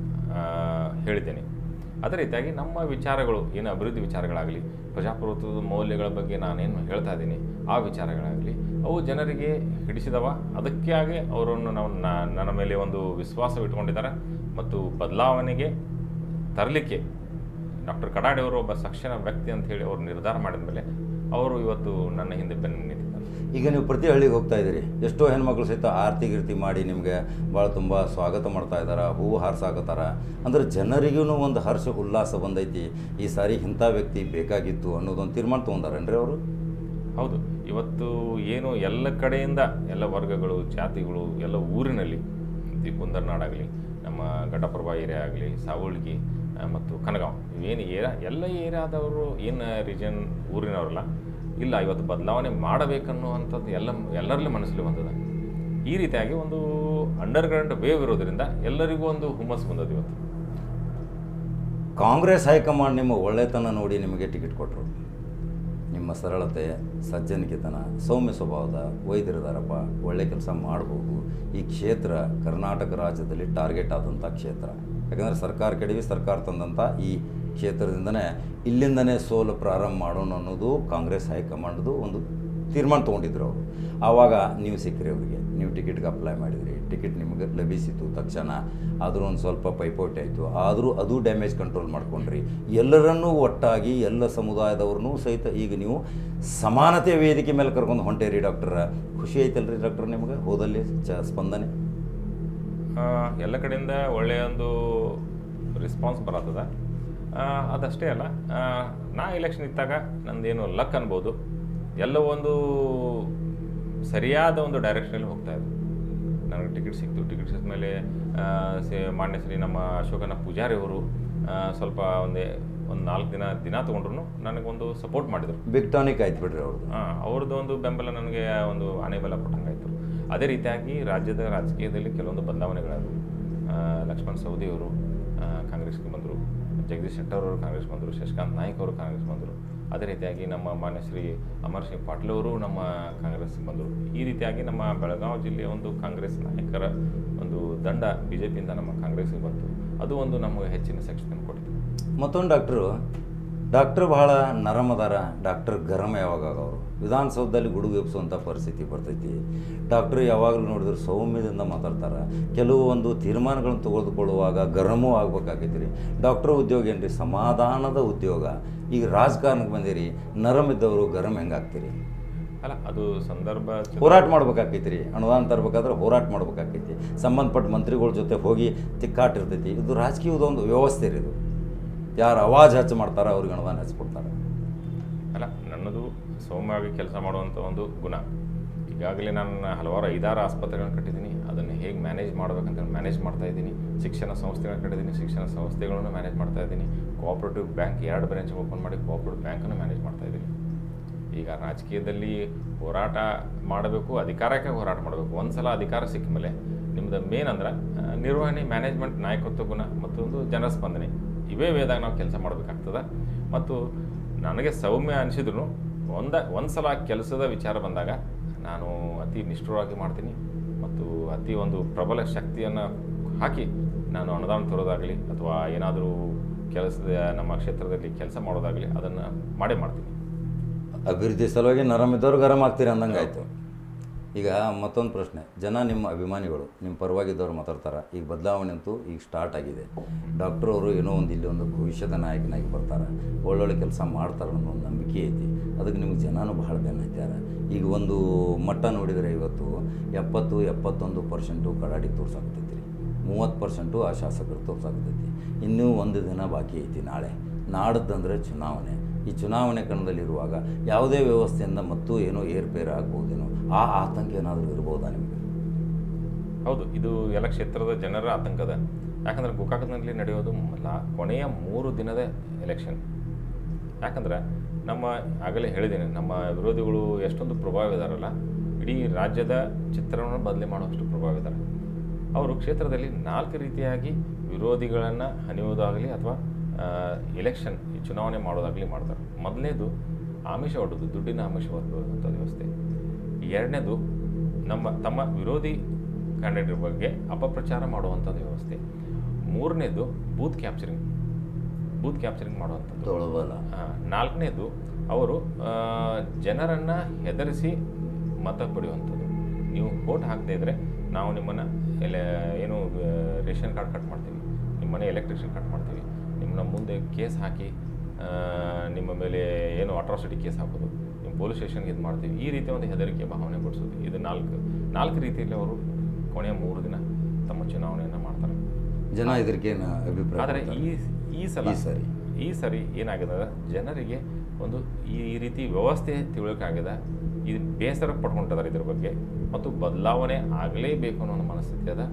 ಹೇಳಿದ್ದೇನೆ ಅದೇ ರೀತಿಯಾಗಿ ನಮ್ಮ ವಿಚಾರಗಳು ಏನು ಅಭಿವೃದ್ಧಿ ವಿಚಾರಗಳಾಗಲಿ ಪ್ರಜಾಪ್ರಭುತ್ವದ ಮೌಲ್ಯಗಳ ಬಗ್ಗೆ ನಾನೇನು ಹೇಳ್ತಾ ಇದ್ದೀನಿ ಆ ವಿಚಾರಗಳಾಗಲಿ ಅವು ಜನರಿಗೆ ಹಿಡಿಸಿದವ ಅದಕ್ಕಾಗಿ ಅವರನ್ನು ನಾವು ನ- ನನ್ನ ಮೇಲೆ ಒಂದು ವಿಶ್ವಾಸ ಇಟ್ಕೊಂಡಿದ್ದಾರೆ ಮತ್ತು ಬದಲಾವಣೆಗೆ ತರಲಿಕ್ಕೆ ಡಾಕ್ಟರ್ ಕಡಾಡಿ ಅವರು ಒಬ್ಬ ಸಕ್ಷಮ ವ್ಯಕ್ತಿ ಅಂತ ಹೇಳಿ ಅವರು ನಿರ್ಧಾರ ಮಾಡಿದ ಮೇಲೆ ಅವರು ಇವತ್ತು ನನ್ನ ಹಿಂದೆ ಬೆನ್ನು ನಿಂತಿದ್ದಾರೆ ಈಗ ನೀವು ಪ್ರತಿ ಹಳ್ಳಿಗೆ ಹೋಗ್ತಾ ಇದ್ದೀರಿ ಎಷ್ಟೋ ಹೆಣ್ಮಕ್ಳು ಸಹಿತ ಆರತಿ ಗಿರ್ತಿ ಮಾಡಿ ನಿಮಗೆ ಭಾಳ ತುಂಬ ಸ್ವಾಗತ ಮಾಡ್ತಾ ಇದ್ದಾರೆ ಹೂವು ಹಾರ್ಸಾಕತ್ತಾರ ಅಂದ್ರೆ ಜನರಿಗೂ ಒಂದು ಹರ್ಷ ಉಲ್ಲಾಸ ಬಂದೈತಿ ಈ ಸಾರಿ ಇಂಥ ವ್ಯಕ್ತಿ ಬೇಕಾಗಿತ್ತು ಅನ್ನೋದೊಂದು ತೀರ್ಮಾನ ತೊಗೊಂಡಾರೇನ್ರಿ ಅವರು ಹೌದು ಇವತ್ತು ಏನು ಎಲ್ಲ ಕಡೆಯಿಂದ ಎಲ್ಲ ವರ್ಗಗಳು ಜಾತಿಗಳು ಎಲ್ಲ ಊರಿನಲ್ಲಿ ಈ ಕುಂದರ್ನಾಡಾಗಲಿ ನಮ್ಮ ಘಟಪ್ರಭಾ ಏರಿಯಾ ಆಗಲಿ ಸಾವಳ್ಗಿ ಆ, ಮತ್ತು ಕನಗಾಂವ್ ಇವೇನು ಏರಿಯಾ ಎಲ್ಲ ಏರಿಯಾದವರು ಏನು ರೀಜನ್ ಊರಿನವರಲ್ಲ ಇಲ್ಲ ಇವತ್ತು ಬದಲಾವಣೆ ಮಾಡಬೇಕನ್ನುವಂಥದ್ದು ಎಲ್ಲ ಎಲ್ಲರಲ್ಲಿ ಮನಸ್ಸಲ್ಲಿ ಬಂದದ ಈ ರೀತಿಯಾಗಿ ಒಂದು ಅಂಡರ್ಗ್ರೌಂಡ್ ವೇವ್ ಇರೋದ್ರಿಂದ ಎಲ್ಲರಿಗೂ ಒಂದು ಹುಮ್ಮಸ್ಸು ಬಂದದ್ದು ಇವತ್ತು ಕಾಂಗ್ರೆಸ್ ಹೈಕಮಾಂಡ್ ನಿಮ್ಮ ಒಳ್ಳೆತನ ನೋಡಿ ನಿಮಗೆ ಟಿಕೆಟ್ ಕೊಟ್ಟರು ನಿಮ್ಮ ಸರಳತೆ ಸಜ್ಜನಿಕೆತನ ಸೌಮ್ಯ ಸ್ವಭಾವದ ವೈದ್ಯರಿದಾರಪ್ಪ ಒಳ್ಳೆ ಕೆಲಸ ಮಾಡ್ಬೋದು ಈ ಕ್ಷೇತ್ರ ಕರ್ನಾಟಕ ರಾಜ್ಯದಲ್ಲಿ ಟಾರ್ಗೆಟ್ ಆದಂಥ ಕ್ಷೇತ್ರ ಯಾಕಂದರೆ ಸರ್ಕಾರ ಕೆಡವಿ ಸರ್ಕಾರ ತಂದಂಥ ಈ ಕ್ಷೇತ್ರದಿಂದನೇ ಇಲ್ಲಿಂದನೇ ಸೋಲು ಪ್ರಾರಂಭ ಮಾಡೋಣ ಅನ್ನೋದು ಕಾಂಗ್ರೆಸ್ ಹೈಕಮಾಂಡ್ದು ಒಂದು ತೀರ್ಮಾನ ತೊಗೊಂಡಿದ್ರು ಅವರು ಆವಾಗ ನೀವು ಸಿಕ್ಕರಿ ಅವರಿಗೆ ನೀವು ಟಿಕೆಟ್ಗೆ ಅಪ್ಲೈ ಮಾಡಿದ್ರಿ ಟಿಕೆಟ್ ನಿಮಗೆ ಲಭಿಸಿತು ತಕ್ಷಣ ಆದರೂ ಒಂದು ಸ್ವಲ್ಪ ಪೈಪೋಟಿ ಆಯಿತು ಆದರೂ ಅದು ಡ್ಯಾಮೇಜ್ ಕಂಟ್ರೋಲ್ ಮಾಡ್ಕೊಂಡ್ರಿ ಎಲ್ಲರನ್ನೂ ಒಟ್ಟಾಗಿ ಎಲ್ಲ ಸಮುದಾಯದವ್ರನ್ನೂ ಸಹಿತ ಈಗ ನೀವು ಸಮಾನತೆ ವೇದಿಕೆ ಮೇಲೆ ಕರ್ಕೊಂಡು ಹೊಂಟೇರಿ ಡಾಕ್ಟರ್ ಖುಷಿ ಐತಲ್ರಿ ಡಾಕ್ಟರ್ ನಿಮಗೆ ಹೋದಲ್ಲಿ ಚ ಸ್ಪಂದನೆ ಆ, ಎಲ್ಲ ಕಡೆಯಿಂದ ಒಳ್ಳೆಯ ಒಂದು ರೆಸ್ಪಾನ್ಸ್ ಬರತ್ತದ ಆ, ಅದಷ್ಟೇ ಅಲ್ಲ ಆ, ನಾ ಎಲೆಕ್ಷನ್ ಇದ್ದಾಗ ನಂದೇನು ಲಕ್ ಅನ್ಬೋದು ಎಲ್ಲ ಒಂದು ಸರಿಯಾದ ಒಂದು ಡೈರೆಕ್ಷನಲ್ಲಿ ಹೋಗ್ತಾ ಇದ್ದು ನನಗೆ ಟಿಕೆಟ್ ಸಿಕ್ತು ಟಿಕೆಟ್ ಸಿಕ್ಕ ಮೇಲೆ ಸೇ ಮಾನ್ಯ ಶ್ರೀ ನಮ್ಮ ಅಶೋಕನ ಪೂಜಾರಿ ಅವರು ಆ, ಸ್ವಲ್ಪ ಒಂದೇ ಒಂದು ನಾಲ್ಕು ದಿನ ದಿನ ತೊಗೊಂಡ್ರು ನನಗೊಂದು ಸಪೋರ್ಟ್ ಮಾಡಿದರು ಬಿಗ್ ಟಾನಿಕ್ ಆಯ್ತು ಬಿಡ್ರಿ ಅವ್ರದ್ದು ಹಾಂ ಅವ್ರದ್ದು ಒಂದು ಬೆಂಬಲ ನನಗೆ ಒಂದು ಆನೆ ಬಲ ಕೊಟ್ಟಂಗಾಯಿತು ಅದೇ ರೀತಿಯಾಗಿ ರಾಜ್ಯದ ರಾಜಕೀಯದಲ್ಲಿ ಕೆಲವೊಂದು ಬದಲಾವಣೆಗಳಾದವು ಆ, ಲಕ್ಷ್ಮಣ್ ಸವದಿ ಅವರು ಆ, ಕಾಂಗ್ರೆಸ್ಗೆ ಬಂದರು ಜಗದೀಶ್ ಶೆಟ್ಟರ್ ಅವರು ಕಾಂಗ್ರೆಸ್ ಬಂದರು ಶಶಿಕಾಂತ್ ನಾಯ್ಕ್ ಅವರು ಕಾಂಗ್ರೆಸ್ ಬಂದರು ಅದೇ ರೀತಿಯಾಗಿ ನಮ್ಮ ಮಾನ್ಯ ಶ್ರೀ ಅಮರ್ ಸಿಂಗ್ ಪಾಟೀಲ್ ಅವರು ನಮ್ಮ ಕಾಂಗ್ರೆಸ್ಗೆ ಬಂದರು ಈ ರೀತಿಯಾಗಿ ನಮ್ಮ ಬೆಳಗಾವಿ ಜಿಲ್ಲೆಯ ಒಂದು ಕಾಂಗ್ರೆಸ್ ನಾಯಕರ ಒಂದು ದಂಡ ಬಿ ಜೆ ಪಿಯಿಂದ ನಮ್ಮ ಕಾಂಗ್ರೆಸ್ಗೆ ಬಂತು ಅದು ಒಂದು ನಮಗೆ ಹೆಚ್ಚಿನ ಸೆಕ್ಷನ್ ಕೊಟ್ಟಿತು ಮತ್ತೊಂದು ಡಾಕ್ಟ್ರು ಡಾಕ್ಟ್ರ್ ಬಹಳ ನರಮದಾರ ಡಾಕ್ಟರ್ ಗರಂ ಯಾವಾಗ ಅವರು ವಿಧಾನಸೌಧದಲ್ಲಿ ಗುಡುಗು ಎಬ್ಸುವಂಥ ಪರಿಸ್ಥಿತಿ ಬರ್ತೈತಿ ಡಾಕ್ಟ್ರು ಯಾವಾಗಲೂ ನೋಡಿದ್ರೆ ಸೌಮ್ಯದಿಂದ ಮಾತಾಡ್ತಾರೆ ಕೆಲವು ಒಂದು ತೀರ್ಮಾನಗಳನ್ನು ತೆಗೆದುಕೊಳ್ಳುವಾಗ ಗರಮೂ ಆಗ್ಬೇಕಾಗೈತಿ ರೀ ಡಾಕ್ಟ್ರ್ ಉದ್ಯೋಗ ಏನು ರೀ ಸಮಾಧಾನದ ಉದ್ಯೋಗ ಈಗ ರಾಜಕಾರಣಕ್ಕೆ ಬಂದಿರಿ ನರಮ್ ಇದ್ದವರು ಗರಂ ಹೆಂಗಾಗ್ತೀರಿ ಅಲ್ಲ ಅದು ಸಂದರ್ಭ ಹೋರಾಟ ಮಾಡ್ಬೇಕಾಕೈತಿ ರೀ ಅನುದಾನ ತರಬೇಕಾದ್ರೆ ಹೋರಾಟ ಮಾಡ್ಬೇಕಾಕೈತಿ ಸಂಬಂಧಪಟ್ಟ ಮಂತ್ರಿಗಳ ಜೊತೆ ಹೋಗಿ ತಿಕ್ಕಾಟಿರ್ತೈತಿ ಇದು ರಾಜಕೀಯದ ಒಂದು ವ್ಯವಸ್ಥೆ ರೀ ಇದು ಯಾರು ಅವಾಜ್ ಹಚ್ಚ ಮಾಡ್ತಾರೆ ಅವ್ರಿಗೆ ಅನುದಾನ ಹಚ್ಕೊಡ್ತಾರೆ ಅಲ್ಲ ನನ್ನದು ಸೌಮ್ಯವಾಗಿ ಕೆಲಸ ಮಾಡುವಂಥ ಒಂದು ಗುಣ ಈಗಾಗಲೇ ನಾನು ಹಲವಾರು ಐದಾರು ಆಸ್ಪತ್ರೆಗಳನ್ನ ಕಟ್ಟಿದ್ದೀನಿ ಅದನ್ನು ಹೇಗೆ ಮ್ಯಾನೇಜ್ ಮಾಡ್ಬೇಕಂತ ಮ್ಯಾನೇಜ್ ಮಾಡ್ತಾ ಇದ್ದೀನಿ ಶಿಕ್ಷಣ ಸಂಸ್ಥೆಗಳನ್ನ ಕಟ್ಟಿದ್ದೀನಿ ಶಿಕ್ಷಣ ಸಂಸ್ಥೆಗಳನ್ನು ಮ್ಯಾನೇಜ್ ಮಾಡ್ತಾ ಇದ್ದೀನಿ ಕೋಆಪ್ರೇಟಿವ್ ಬ್ಯಾಂಕ್ ಎರಡು ಬ್ರಾಂಚ್ ಓಪನ್ ಮಾಡಿ ಕೋಆಪ್ರೇಟಿವ್ ಬ್ಯಾಂಕನ್ನು ಮ್ಯಾನೇಜ್ ಮಾಡ್ತಾ ಇದ್ದೀನಿ ಈಗ ರಾಜಕೀಯದಲ್ಲಿ ಹೋರಾಟ ಮಾಡಬೇಕು ಅಧಿಕಾರಕ್ಕೆ ಹೋರಾಟ ಮಾಡಬೇಕು ಒಂದು ಸಲ ಅಧಿಕಾರ ಸಿಕ್ಕ ಮೇಲೆ ನಿಮ್ಮದು ಮೇನ್ ಅಂದ್ರೆ ಆ, ನಿರ್ವಹಣೆ ಮ್ಯಾನೇಜ್ಮೆಂಟ್ ನಾಯಕತ್ವ ಗುಣ ಮತ್ತು ಒಂದು ಜನರ ಸ್ಪಂದನೆ ಇವೇ ವೇದಾಗ ನಾವು ಕೆಲಸ ಮಾಡಬೇಕಾಗ್ತದೆ ಮತ್ತು ನನಗೆ ಸೌಮ್ಯ ಅನಿಸಿದ್ರು ಒಂದ ಒಂದು ಸಲ ಕೆಲಸದ ವಿಚಾರ ಬಂದಾಗ ನಾನು ಅತಿ ನಿಷ್ಠುರವಾಗಿ ಮಾಡ್ತೀನಿ ಮತ್ತು ಅತಿ ಒಂದು ಪ್ರಬಲ ಶಕ್ತಿಯನ್ನು ಹಾಕಿ ನಾನು ಅನುದಾನ ತರೋದಾಗಲಿ ಅಥವಾ ಏನಾದರೂ ಕೆಲಸದ ನಮ್ಮ ಕ್ಷೇತ್ರದಲ್ಲಿ ಕೆಲಸ ಮಾಡೋದಾಗಲಿ ಅದನ್ನು ಮಾಡೇ ಮಾಡ್ತೀನಿ ಅಭಿವೃದ್ಧಿ ಸಲುವಾಗಿ ನರಮ್ ಇದ್ದವ್ರು ಗರಂ ಆಗ್ತೀರಿ ಅಂದಂಗೆ ಆಯಿತು ಈಗ ಮತ್ತೊಂದು ಪ್ರಶ್ನೆ ಜನ ನಿಮ್ಮ ಅಭಿಮಾನಿಗಳು ನಿಮ್ಮ ಪರವಾಗಿದ್ದವ್ರು ಮಾತಾಡ್ತಾರೆ ಈಗ ಬದಲಾವಣೆ ಅಂತೂ ಈಗ ಸ್ಟಾರ್ಟ್ ಆಗಿದೆ ಡಾಕ್ಟ್ರು ಅವರು ಏನೋ ಒಂದು ಇಲ್ಲಿ ಒಂದು ಭವಿಷ್ಯದ ನಾಯಕನಾಗಿ ಬರ್ತಾರೆ ಒಳ್ಳೊಳ್ಳೆ ಕೆಲಸ ಮಾಡ್ತಾರೆ ಅನ್ನೋ ಒಂದು ನಂಬಿಕೆ ಐತಿ ಅದಕ್ಕೆ ನಿಮ್ಗೆ ಜನನೂ ಬಹಳ ಬೆನ್ನ ಹತ್ಯಾರ ಈಗ ಒಂದು ಮಟ್ಟ ನೋಡಿದರೆ ಇವತ್ತು ಎಪ್ಪತ್ತು ಎಪ್ಪತ್ತೊಂದು ಪರ್ಸೆಂಟು ಕಡಾಡಿ ತೋರ್ಸಾಕತ್ತೈತಿ ರೀ ಮೂವತ್ತು ಪರ್ಸೆಂಟು ಆ ಶಾಸಕರು ತೋರ್ಸಾಕತ್ತೈತಿ ಇನ್ನೂ ಒಂದು ದಿನ ಬಾಕಿ ಐತಿ ನಾಳೆ ನಾಡದ್ದಂದರೆ ಚುನಾವಣೆ ಈ ಚುನಾವಣೆ ಕಣದಲ್ಲಿರುವಾಗ ಯಾವುದೇ ವ್ಯವಸ್ಥೆಯಿಂದ ಮತ್ತೂ ಏನೋ ಏರ್ಪೇರು ಆಗ್ಬೋದೇನೋ ಆ ಆತಂಕ ಏನಾದರೂ ಇರ್ಬೋದಾ ನಿಮಗೆ ಹೌದು ಇದು ಎಲ್ಲ ಕ್ಷೇತ್ರದ ಜನರ ಆತಂಕದ ಯಾಕಂದ್ರೆ ಗೋಕಾಕದಲ್ಲಿ ನಡೆಯೋದು ಲಾ ಕೊನೆಯ ಮೂರು ದಿನದ ಎಲೆಕ್ಷನ್ ಯಾಕಂದ್ರೆ ನಮ್ಮ ಆಗಲೇ ಹೇಳಿದ್ದೇನೆ ನಮ್ಮ ವಿರೋಧಿಗಳು ಎಷ್ಟೊಂದು ಪ್ರಭಾವ ಇದಾರಲ್ಲ ಇಡೀ ರಾಜ್ಯದ ಚಿತ್ರವನ್ನು ಬದಲಿ ಮಾಡುವಷ್ಟು ಪ್ರಭಾವ ಇದ್ದಾರೆ ಅವರು ಕ್ಷೇತ್ರದಲ್ಲಿ ನಾಲ್ಕು ರೀತಿಯಾಗಿ ವಿರೋಧಿಗಳನ್ನು ಹನಿಯೋದಾಗಲಿ ಅಥವಾ ಎಲೆಕ್ಷನ್ ಚುನಾವಣೆ ಮಾಡೋದಾಗಲಿ ಮಾಡ್ತಾರೆ ಮೊದಲನೇದು ಆಮಿಷ ಒಡ್ಡೋದು ದುಡ್ಡಿನ ಆಮಿಷ ಒಡ್ಡುವಂಥ ವ್ಯವಸ್ಥೆ ಎರಡನೇದು ನಮ್ಮ ತಮ್ಮ ವಿರೋಧಿ ಕ್ಯಾಂಡಿಡೇಟ್ ಬಗ್ಗೆ ಅಪಪ್ರಚಾರ ಮಾಡುವಂಥದ್ದು ವ್ಯವಸ್ಥೆ ಮೂರನೇದು ಬೂತ್ ಕ್ಯಾಪ್ಚರಿಂಗ್ ಬೂತ್ ಕ್ಯಾಪ್ಚರಿಂಗ್ ಮಾಡುವಂಥದ್ದು ತೊಳಬಲ್ಲ ಆ, ನಾಲ್ಕನೇದು ಅವರು ಆ, ಜನರನ್ನ ಹೆದರಿಸಿ ಮತ ಪಡೆಯುವಂಥದ್ದು ನೀವು ವೋಟ್ ಹಾಕದೇ ಇದ್ರೆ ನಾವು ನಿಮ್ಮನ್ನು ಎಲ್ಲ ಏನು ಆ, ರೇಷನ್ ಕಾರ್ಡ್ ಕಟ್ ಮಾಡ್ತೀವಿ ನಿಮ್ಮನೆ ಎಲೆಕ್ಟ್ರಿಷಿಯನ್ ಕಟ್ ಮಾಡ್ತೀವಿ ನಿಮ್ಮನ್ನ ಮುಂದೆ ಕೇಸ್ ಹಾಕಿ ಆ, ನಿಮ್ಮ ಮೇಲೆ ಏನು ಅಟ್ರಾಸಿಟಿ ಕೇಸ್ ಹಾಕೋದು ನಿಮ್ಮ ಪೊಲೀಸ್ ಸ್ಟೇಷನ್ಗೆ ಇದು ಮಾಡ್ತೀವಿ ಈ ರೀತಿಯ ಒಂದು ಹೆದರಿಕೆ ಭಾವನೆ ಪಡಿಸೋದು ಇದು ನಾಲ್ಕು ನಾಲ್ಕು ರೀತಿಯಲ್ಲಿ ಅವರು ಕೊನೆಯ ಮೂರು ದಿನ ತಮ್ಮ ಚುನಾವಣೆಯನ್ನು ಮಾಡ್ತಾರೆ ಜನ ಇದಕ್ಕೇನು ಅಭಿಪ್ರಾಯ ಆದರೆ ಈ ಈ ಸಲ ಈ ಸರಿ. ಈ ಸರಿ ಏನಾಗಿದೆ ಅಂದ್ರೆ ಜನರಿಗೆ ಒಂದು ಈ ರೀತಿ ವ್ಯವಸ್ಥೆ ತಿಳುವಳಿಕೆ ಇದು ಬೇಸರ ಪಡ್ಕೊಂಡಿದ್ದಾರೆ ಇದ್ರ ಬಗ್ಗೆ ಮತ್ತು ಬದಲಾವಣೆ ಆಗಲೇಬೇಕು ಅನ್ನೋ ಒಂದು ಮನಸ್ಥಿತಿ ಅದ